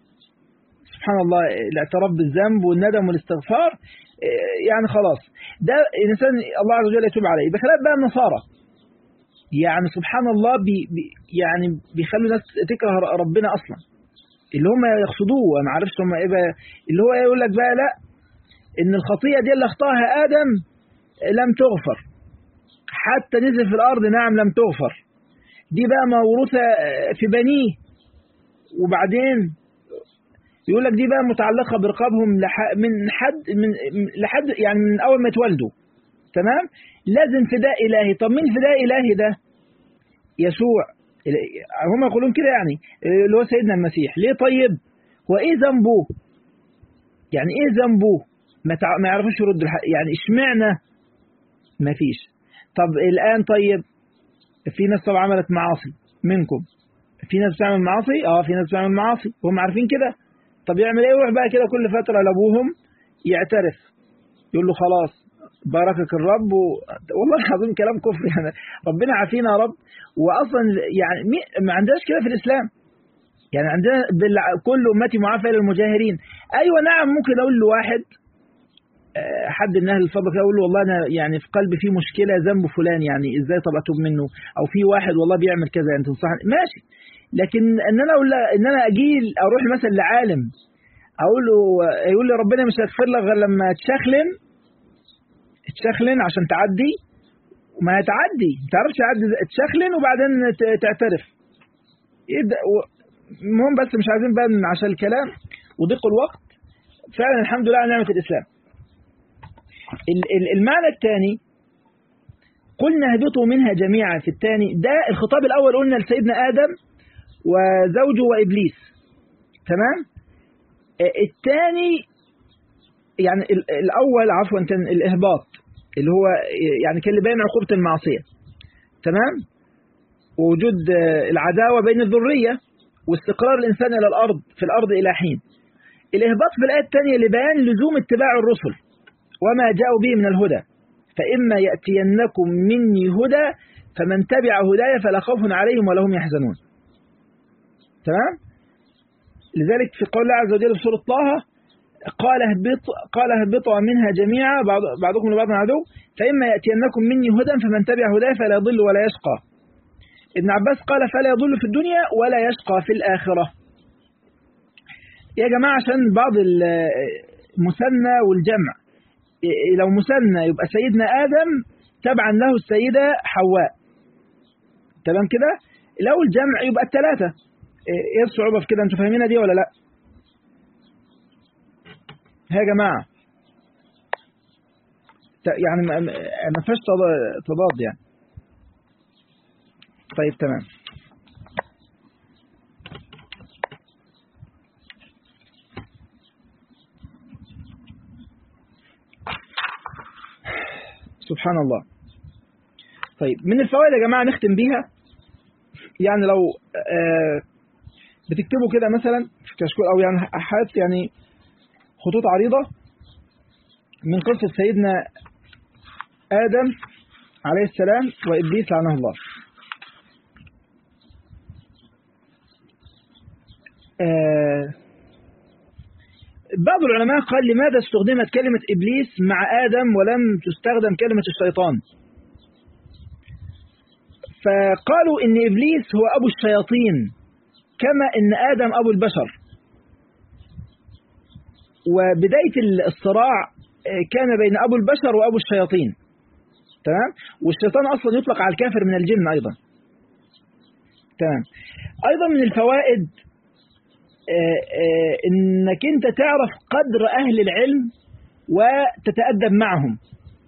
سبحان الله الاعتراف بالذنب والندم والاستغفار يعني خلاص ده الإنسان الله عز وجل يتوب عليه بخلاف بقى النصارى يعني سبحان الله بي بي يعني بيخلوا الناس تكره ربنا أصلا اللي هم يقصدوه ما عارفش هم ايه بقى اللي هو يقول لك بقى لا ان الخطيئه دي اللي اخطاها ادم لم تغفر حتى نزل في الارض نعم لم تغفر دي بقى موروثه في بنيه وبعدين يقول لك دي بقى متعلقه برقابهم من حد من لحد يعني من اول ما يتولدوا تمام لازم فداء الهي طب مين فداء الهي ده يسوع هم يقولون كده يعني اللي هو سيدنا المسيح ليه طيب هو ايه ذنبه يعني ايه ذنبه ما, تع... ما يعرفوش يردوا الحق يعني اشمعنى ما فيش طب الان طيب في ناس طبعا عملت معاصي منكم في ناس بتعمل معاصي اه في ناس بتعمل معاصي وهم عارفين كده طب يعمل ايه يروح بقى كده كل فتره لابوهم يعترف يقول له خلاص باركك الرب و... والله العظيم كلام كفر يعني ربنا عافينا يا رب واصلا يعني مي... ما عندناش كده في الاسلام يعني عندنا بال... كل امتي معافى للمجاهرين ايوه نعم ممكن اقول لواحد حد من اهل الفضل كده اقول له والله انا يعني في قلبي في مشكله ذنب فلان يعني ازاي طب اتوب منه او في واحد والله بيعمل كذا يعني تنصحني ماشي لكن ان انا اقول ان انا اجي اروح مثلا لعالم اقول له يقول لي ربنا مش هيغفر لك غير لما تشخلن تشخلن عشان تعدي وما هتعدي ما تعرفش تعدي تشخلن وبعدين تعترف المهم بس مش عايزين بقى عشان الكلام وضيق الوقت فعلا الحمد لله على نعمة الإسلام المعنى الثاني قلنا اهبطوا منها جميعا في الثاني ده الخطاب الأول قلنا لسيدنا آدم وزوجه وإبليس تمام الثاني يعني الأول عفوا الإهباط اللي هو يعني كان اللي بين عقوبة المعصية تمام ووجود العداوة بين الذرية واستقرار الإنسان إلى الأرض في الأرض إلى حين الإهباط في الآية الثانية لبيان لزوم اتباع الرسل وما جاءوا به من الهدى فإما يأتينكم مني هدى فمن تبع هداي فلا خوف عليهم ولا هم يحزنون تمام لذلك في قول الله عز وجل في سورة طه قال اهبط قال اهبطوا منها جميعا بعض بعضكم لبعض عدو فإما يأتينكم مني هدى فمن تبع هداي فلا يضل ولا يشقى ابن عباس قال فلا يضل في الدنيا ولا يشقى في الآخرة يا جماعة عشان بعض المثنى والجمع لو مثنى يبقى سيدنا آدم تبعا له السيدة حواء تمام كده لو الجمع يبقى الثلاثة ايه الصعوبة في كده انتوا فاهمينها دي ولا لا يا جماعة يعني ما فيهاش تضاد يعني طيب تمام سبحان الله طيب من الفوائد يا جماعة نختم بيها يعني لو آه بتكتبوا كده مثلا في كشكول أو يعني حاجات يعني خطوط عريضة من قصة سيدنا آدم عليه السلام وإبليس لعنه الله آه بعض العلماء قال لماذا استخدمت كلمة إبليس مع آدم ولم تستخدم كلمة الشيطان فقالوا إن إبليس هو أبو الشياطين كما إن آدم أبو البشر وبداية الصراع كان بين أبو البشر وأبو الشياطين تمام والشيطان أصلا يطلق على الكافر من الجن أيضا تمام أيضا من الفوائد انك انت تعرف قدر اهل العلم وتتأدب معهم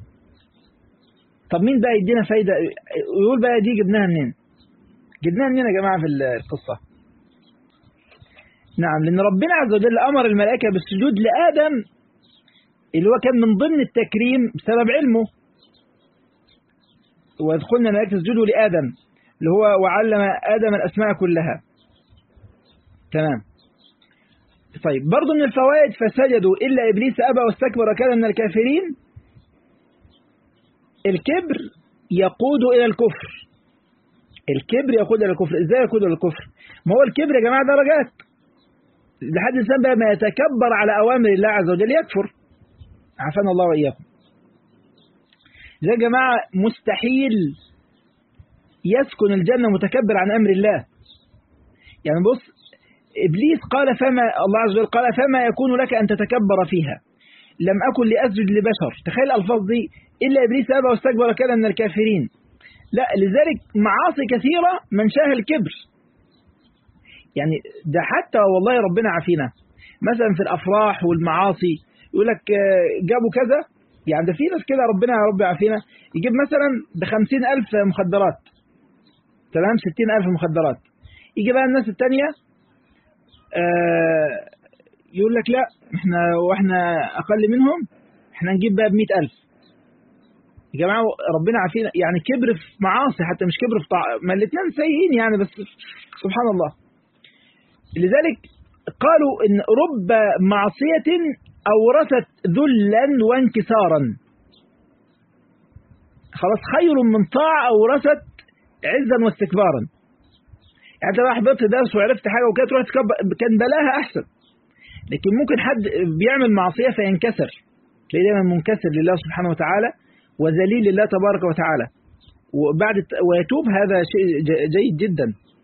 طب مين بقى يدينا فايدة يقول بقى دي جبناها منين جبناها منين يا جماعة في القصة نعم لأن ربنا عز وجل أمر الملائكة بالسجود لآدم اللي هو كان من ضمن التكريم بسبب علمه وإذ قلنا الملائكة اسجدوا لآدم اللي هو وعلم آدم الأسماء كلها تمام طيب برضو من الفوائد فسجدوا إلا إبليس أبى واستكبر وكان من الكافرين الكبر يقود إلى الكفر الكبر يقود إلى الكفر إزاي يقود إلى الكفر ما هو الكبر يا جماعة درجات لحد الإنسان بقى ما يتكبر على أوامر الله عز وجل يكفر عافانا الله وإياكم زي يا جماعة مستحيل يسكن الجنة متكبر عن أمر الله يعني بص إبليس قال فما الله عز وجل قال فما يكون لك أن تتكبر فيها لم أكن لأسجد لبشر تخيل الألفاظ دي إلا إبليس أبى واستكبر كان من الكافرين لا لذلك معاصي كثيرة من شاه الكبر يعني ده حتى والله ربنا عافينا مثلا في الأفراح والمعاصي يقول لك جابوا كذا يعني ده في ناس كده ربنا يا رب يعافينا يجيب مثلا بخمسين ألف مخدرات تمام ستين ألف مخدرات يجي بقى الناس التانية آه يقول لك لا احنا واحنا أقل منهم احنا نجيب بقى بمئة ألف يا جماعة ربنا عافينا يعني كبر في معاصي حتى مش كبر في طاعة ما الاثنين سيئين يعني بس سبحان الله لذلك قالوا إن رب معصية أورثت ذلا وانكسارا خلاص خير من طاعة أورثت عزا واستكبارا يعني انت راح حضرت درس وعرفت حاجة وكده تروح تكبر كان بلاها أحسن لكن ممكن حد بيعمل معصية فينكسر تلاقيه دايما منكسر لله سبحانه وتعالى وذليل لله تبارك وتعالى وبعد ويتوب هذا شيء جيد جدا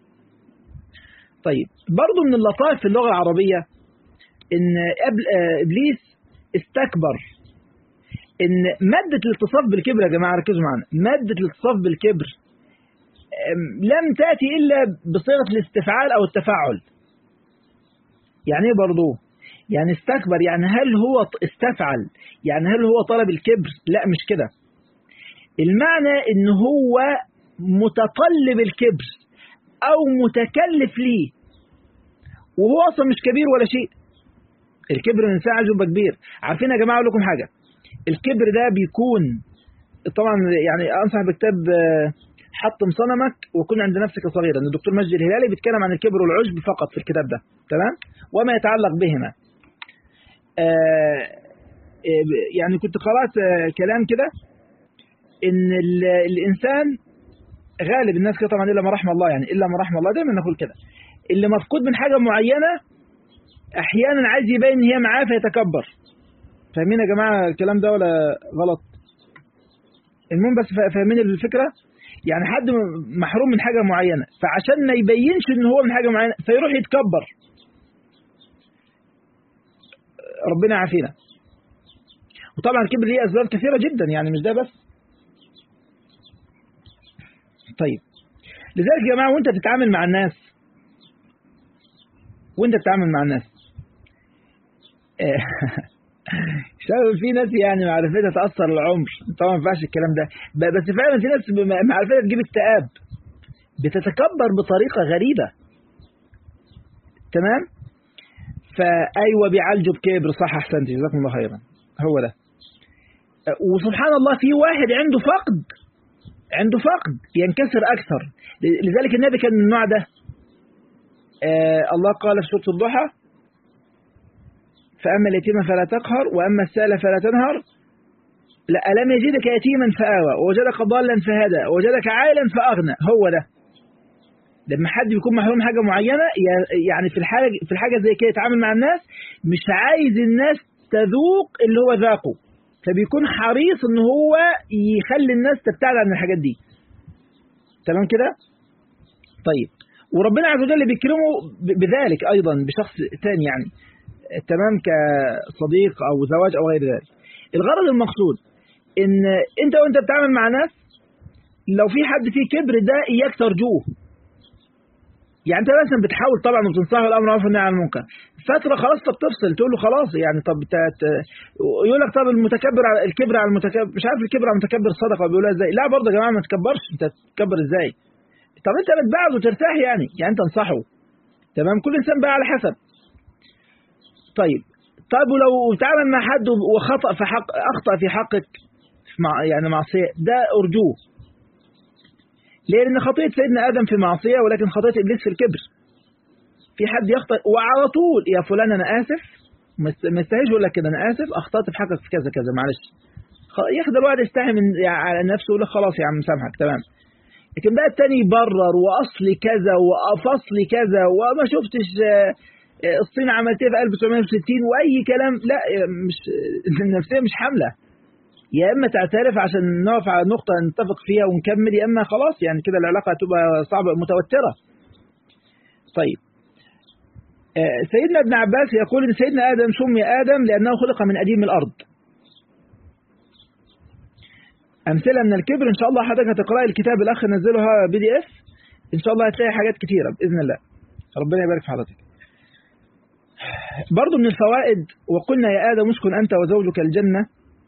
طيب برضو من اللطائف في اللغة العربية ان ابليس استكبر ان مادة الاتصاف بالكبر يا جماعة ركزوا معنا مادة الاتصاف بالكبر لم تأتي إلا بصيغة الاستفعال أو التفاعل يعني ايه برضو يعني استكبر يعني هل هو استفعل يعني هل هو طلب الكبر لا مش كده المعنى ان هو متطلب الكبر او متكلف ليه وهو اصلا مش كبير ولا شيء الكبر من ساعة يبقى كبير عارفين يا جماعة اقول لكم حاجة الكبر ده بيكون طبعا يعني انصح بكتاب حطم صنمك وكن عند نفسك صغيرا الدكتور مجد الهلالي بيتكلم عن الكبر والعجب فقط في الكتاب ده تمام وما يتعلق بهما آه يعني كنت قرأت كلام كده ان الانسان غالب الناس كده طبعا الا ما رحم الله يعني الا ما رحم الله دايما نقول كده اللي مفقود من حاجه معينه احيانا عايز يبين ان هي معاه فيتكبر فاهمين يا جماعه الكلام ده ولا غلط المهم بس فاهمين الفكره يعني حد محروم من حاجه معينه فعشان ما يبينش ان هو من حاجه معينه فيروح يتكبر ربنا يعافينا وطبعا الكبر ليه اسباب كثيره جدا يعني مش ده بس طيب لذلك يا جماعه وانت بتتعامل مع الناس وانت بتتعامل مع الناس شايف في ناس يعني معرفتها تأثر العمر طبعا ما ينفعش الكلام ده بس فعلا في ناس معرفتها تجيب اكتئاب بتتكبر بطريقة غريبة تمام فأيوة بيعالجوا بكبر صح أحسنت جزاكم الله خيرا هو ده وسبحان الله في واحد عنده فقد عنده فقد ينكسر أكثر لذلك النبي كان من النوع ده آه الله قال في سورة الضحى فأما اليتيم فلا تقهر وأما السائل فلا تنهر لا ألم يجدك يتيما فآوى ووجدك ضالا فهدى ووجدك عائلا فأغنى هو ده لما حد بيكون محروم حاجة معينة يعني في الحاجة في الحاجة زي كده يتعامل مع الناس مش عايز الناس تذوق اللي هو ذاقه فبيكون حريص ان هو يخلي الناس تبتعد عن الحاجات دي تمام كده طيب وربنا عز وجل بيكرمه بذلك ايضا بشخص ثاني يعني تمام كصديق او زواج او غير ذلك الغرض المقصود ان انت وانت بتتعامل مع ناس لو في حد فيه كبر ده اياك ترجوه يعني انت مثلا بتحاول طبعا وبتنصحه الامر معروف والنهي عن المنكر فتره خلاص طب تفصل تقول له خلاص يعني طب تت... يقول لك طب المتكبر على الكبر على المتكبر مش عارف الكبر على المتكبر صدقه بيقولها ازاي لا برضه يا جماعه ما تكبرش انت تكبر ازاي طب انت بتبعد وترتاح يعني يعني انت انصحه تمام كل انسان بقى على حسب طيب طيب ولو تعامل مع حد وخطأ في حق أخطأ في حقك مع يعني معصية ده أرجوه لأن خطية سيدنا آدم في معصية ولكن خطية إبليس في الكبر في حد يخطأ وعلى طول يا فلان أنا آسف ما يستاهلش يقول لك كده أنا آسف أخطأت في حقك في كذا كذا معلش ياخد الواحد يستحي من يعني على نفسه ويقول لك خلاص يا عم مسامحك تمام لكن بقى التاني يبرر وأصلي كذا وأفصلي كذا وما شفتش الصين عملت ايه في 1960 واي كلام لا مش النفسيه مش حامله يا اما تعترف عشان نقف على نقطه نتفق فيها ونكمل يا اما خلاص يعني كده العلاقه هتبقى صعبه متوتره طيب سيدنا ابن عباس يقول ان سيدنا ادم سمي ادم لانه خلق من اديم الارض امثله من الكبر ان شاء الله حضرتك هتقراي الكتاب الاخ نزلها بي دي اف ان شاء الله هتلاقي حاجات كتيره باذن الله ربنا يبارك في حضرتك برضو من الفوائد وقلنا يا آدم اسكن أنت وزوجك الجنة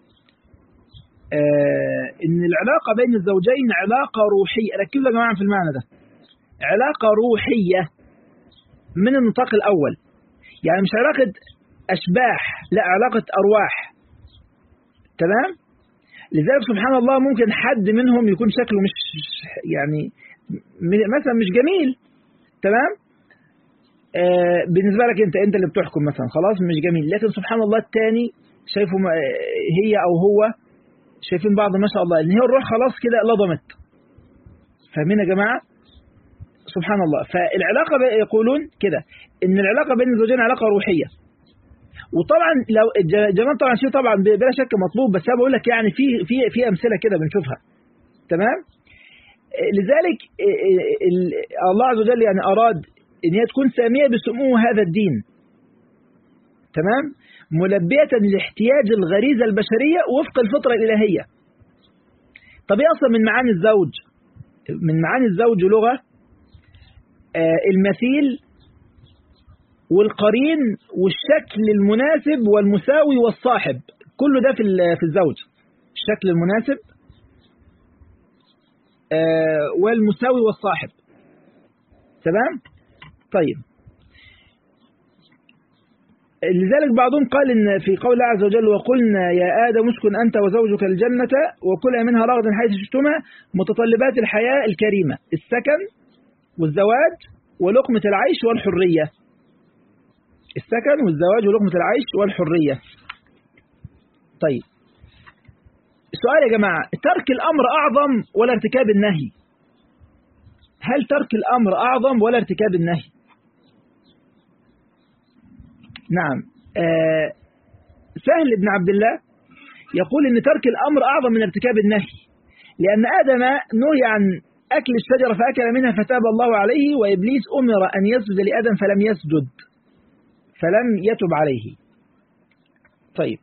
آه إن العلاقة بين الزوجين علاقة روحية ركزوا يا جماعة في المعنى ده علاقة روحية من النطاق الأول يعني مش علاقة أشباح لا علاقة أرواح تمام لذلك سبحان الله ممكن حد منهم يكون شكله مش يعني مثلا مش جميل تمام آه بالنسبة لك انت انت اللي بتحكم مثلا خلاص مش جميل لكن سبحان الله الثاني شايفه هي او هو شايفين بعض ما شاء الله ان هي الروح خلاص كده لضمت فاهمين يا جماعة سبحان الله فالعلاقة يقولون كده ان العلاقة بين الزوجين علاقة روحية وطبعا لو جمال طبعا شيء طبعا بلا شك مطلوب بس انا بقول لك يعني في في في امثله كده بنشوفها تمام لذلك الله عز وجل يعني اراد ان هي تكون ساميه بسمو هذا الدين تمام ملبيه لاحتياج الغريزه البشريه وفق الفطره الالهيه طب ايه اصلا من معاني الزوج من معاني الزوج لغه آه المثيل والقرين والشكل المناسب والمساوي والصاحب كل ده في في الزوج الشكل المناسب والمساوي والصاحب تمام طيب لذلك بعضهم قال إن في قول الله عز وجل وقلنا يا آدم اسكن أنت وزوجك الجنة وكلا منها رغدا حيث شئتما متطلبات الحياة الكريمة السكن والزواج ولقمة العيش والحرية السكن والزواج ولقمة العيش والحرية طيب السؤال يا جماعة ترك الأمر أعظم ولا ارتكاب النهي هل ترك الأمر أعظم ولا ارتكاب النهي نعم آه سهل بن عبد الله يقول ان ترك الأمر أعظم من ارتكاب النهي لأن آدم نهي عن أكل الشجرة فأكل منها فتاب الله عليه وإبليس أمر أن يسجد لآدم فلم يسجد فلم يتب عليه طيب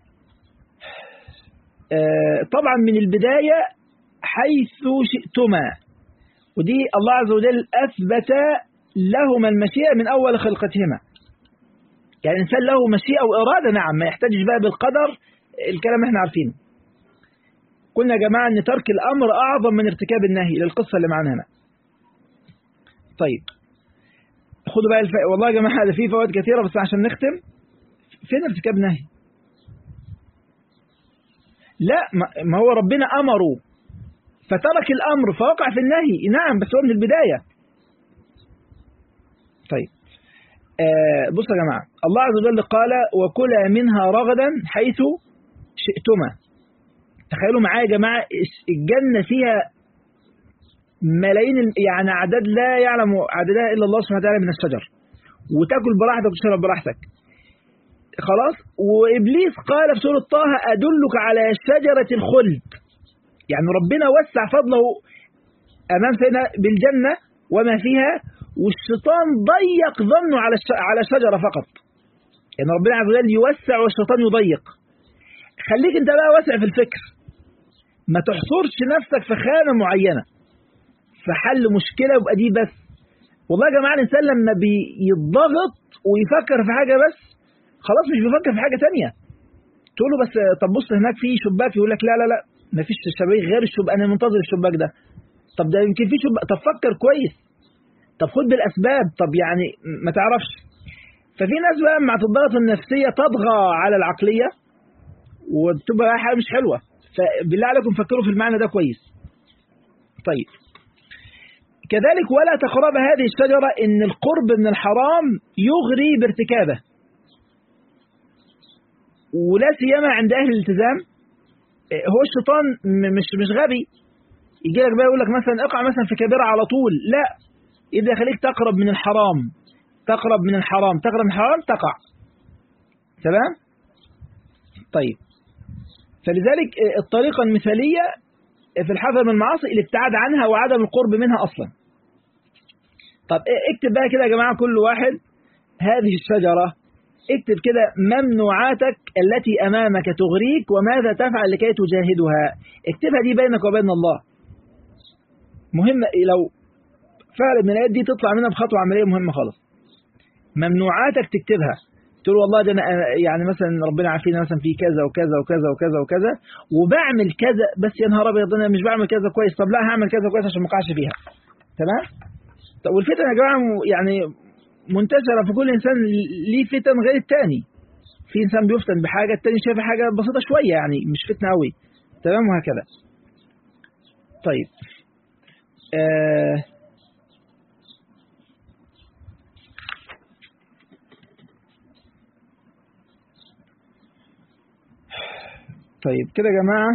آه طبعا من البداية حيث شئتما ودي الله عز وجل أثبت لهما المشيئة من أول خلقتهما يعني الإنسان له مشيئة وإرادة نعم ما يحتاجش بقى بالقدر الكلام احنا عارفينه قلنا يا جماعة أن ترك الأمر أعظم من ارتكاب النهي للقصة اللي معانا هنا طيب خدوا بقى الف... والله يا جماعة هذا فيه فوائد كثيرة بس عشان نختم فين ارتكاب نهي لا ما هو ربنا أمره فترك الأمر فوقع في النهي نعم بس هو من البداية طيب آه بصوا يا جماعة الله عز وجل قال وكلا منها رغدا حيث شئتما تخيلوا معايا يا جماعة الجنة فيها ملايين يعني أعداد لا يعلم عددها إلا الله سبحانه وتعالى من الشجر وتاكل براحتك وتشرب براحتك خلاص وإبليس قال في سورة طه أدلك على شجرة الخلد يعني ربنا وسع فضله أمام سيدنا بالجنة وما فيها والشيطان ضيق ظنه على على شجرة فقط يعني ربنا عز وجل يوسع والشيطان يضيق خليك انت بقى واسع في الفكر ما تحصرش نفسك في خانة معينة في حل مشكلة يبقى دي بس والله يا جماعة الإنسان لما بيضغط ويفكر في حاجة بس خلاص مش بيفكر في حاجة تانية تقول له بس طب بص هناك في شباك يقول لك لا لا لا ما فيش شبابيك غير الشباك أنا منتظر الشباك ده طب ده يمكن في شباك طب فكر كويس طب خد بالأسباب طب يعني ما تعرفش ففي ناس بقى مع الضغط النفسية تطغى على العقلية وتبقى حاجة مش حلوة فبالله عليكم فكروا في المعنى ده كويس طيب كذلك ولا تقرب هذه الشجرة إن القرب من الحرام يغري بارتكابه ولا سيما عند أهل الالتزام هو الشيطان مش مش غبي يجي لك بقى يقول لك مثلا اقع مثلا في كبيرة على طول لا إذا يخليك تقرب من الحرام تقرب من الحرام تقرب من الحرام تقع تمام طيب فلذلك الطريقة المثالية في الحذر من المعاصي الابتعاد عنها وعدم القرب منها أصلا طب اكتب بقى كده يا جماعة كل واحد هذه الشجرة اكتب كده ممنوعاتك التي أمامك تغريك وماذا تفعل لكي تجاهدها اكتبها دي بينك وبين الله مهمة لو فعلا من الآيات دي تطلع منها بخطوة عملية مهمة خالص ممنوعاتك تكتبها تقول والله ده أنا يعني مثلا ربنا عافينا مثلا في كذا وكذا وكذا وكذا وكذا وبعمل كذا بس يا نهار ابيض انا مش بعمل كذا كويس طب لا هعمل كذا كويس عشان ما اقعش فيها تمام طب والفتن يا جماعه يعني منتشره في كل انسان ليه فتن غير الثاني في انسان بيفتن بحاجه الثاني شايف حاجه بسيطه شويه يعني مش فتنه قوي تمام وهكذا طيب آه طيب كده يا جماعة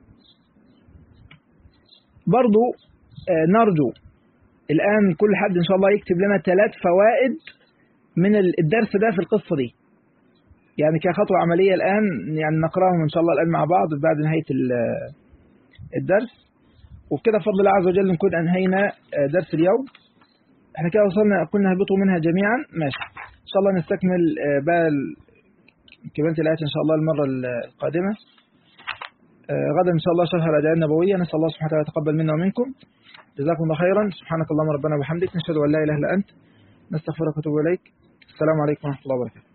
برضو آه نرجو الآن كل حد إن شاء الله يكتب لنا ثلاث فوائد من الدرس ده في القصة دي يعني كخطوة عملية الآن يعني نقرأهم إن شاء الله الآن مع بعض بعد نهاية الدرس وبكده بفضل الله عز وجل نكون أنهينا درس اليوم احنا كده وصلنا قلنا هبطوا منها جميعا ماشي إن شاء الله نستكمل بقى كمالة الآيات إن شاء الله المرة القادمة غدا إن شاء الله شرح الأدعية النبوية نسأل الله سبحانه وتعالى يتقبل منا ومنكم جزاكم الله خيرا سبحانك اللهم ربنا وبحمدك نشهد أن لا إله إلا أنت نستغفرك ونتوب إليك السلام عليكم ورحمة الله وبركاته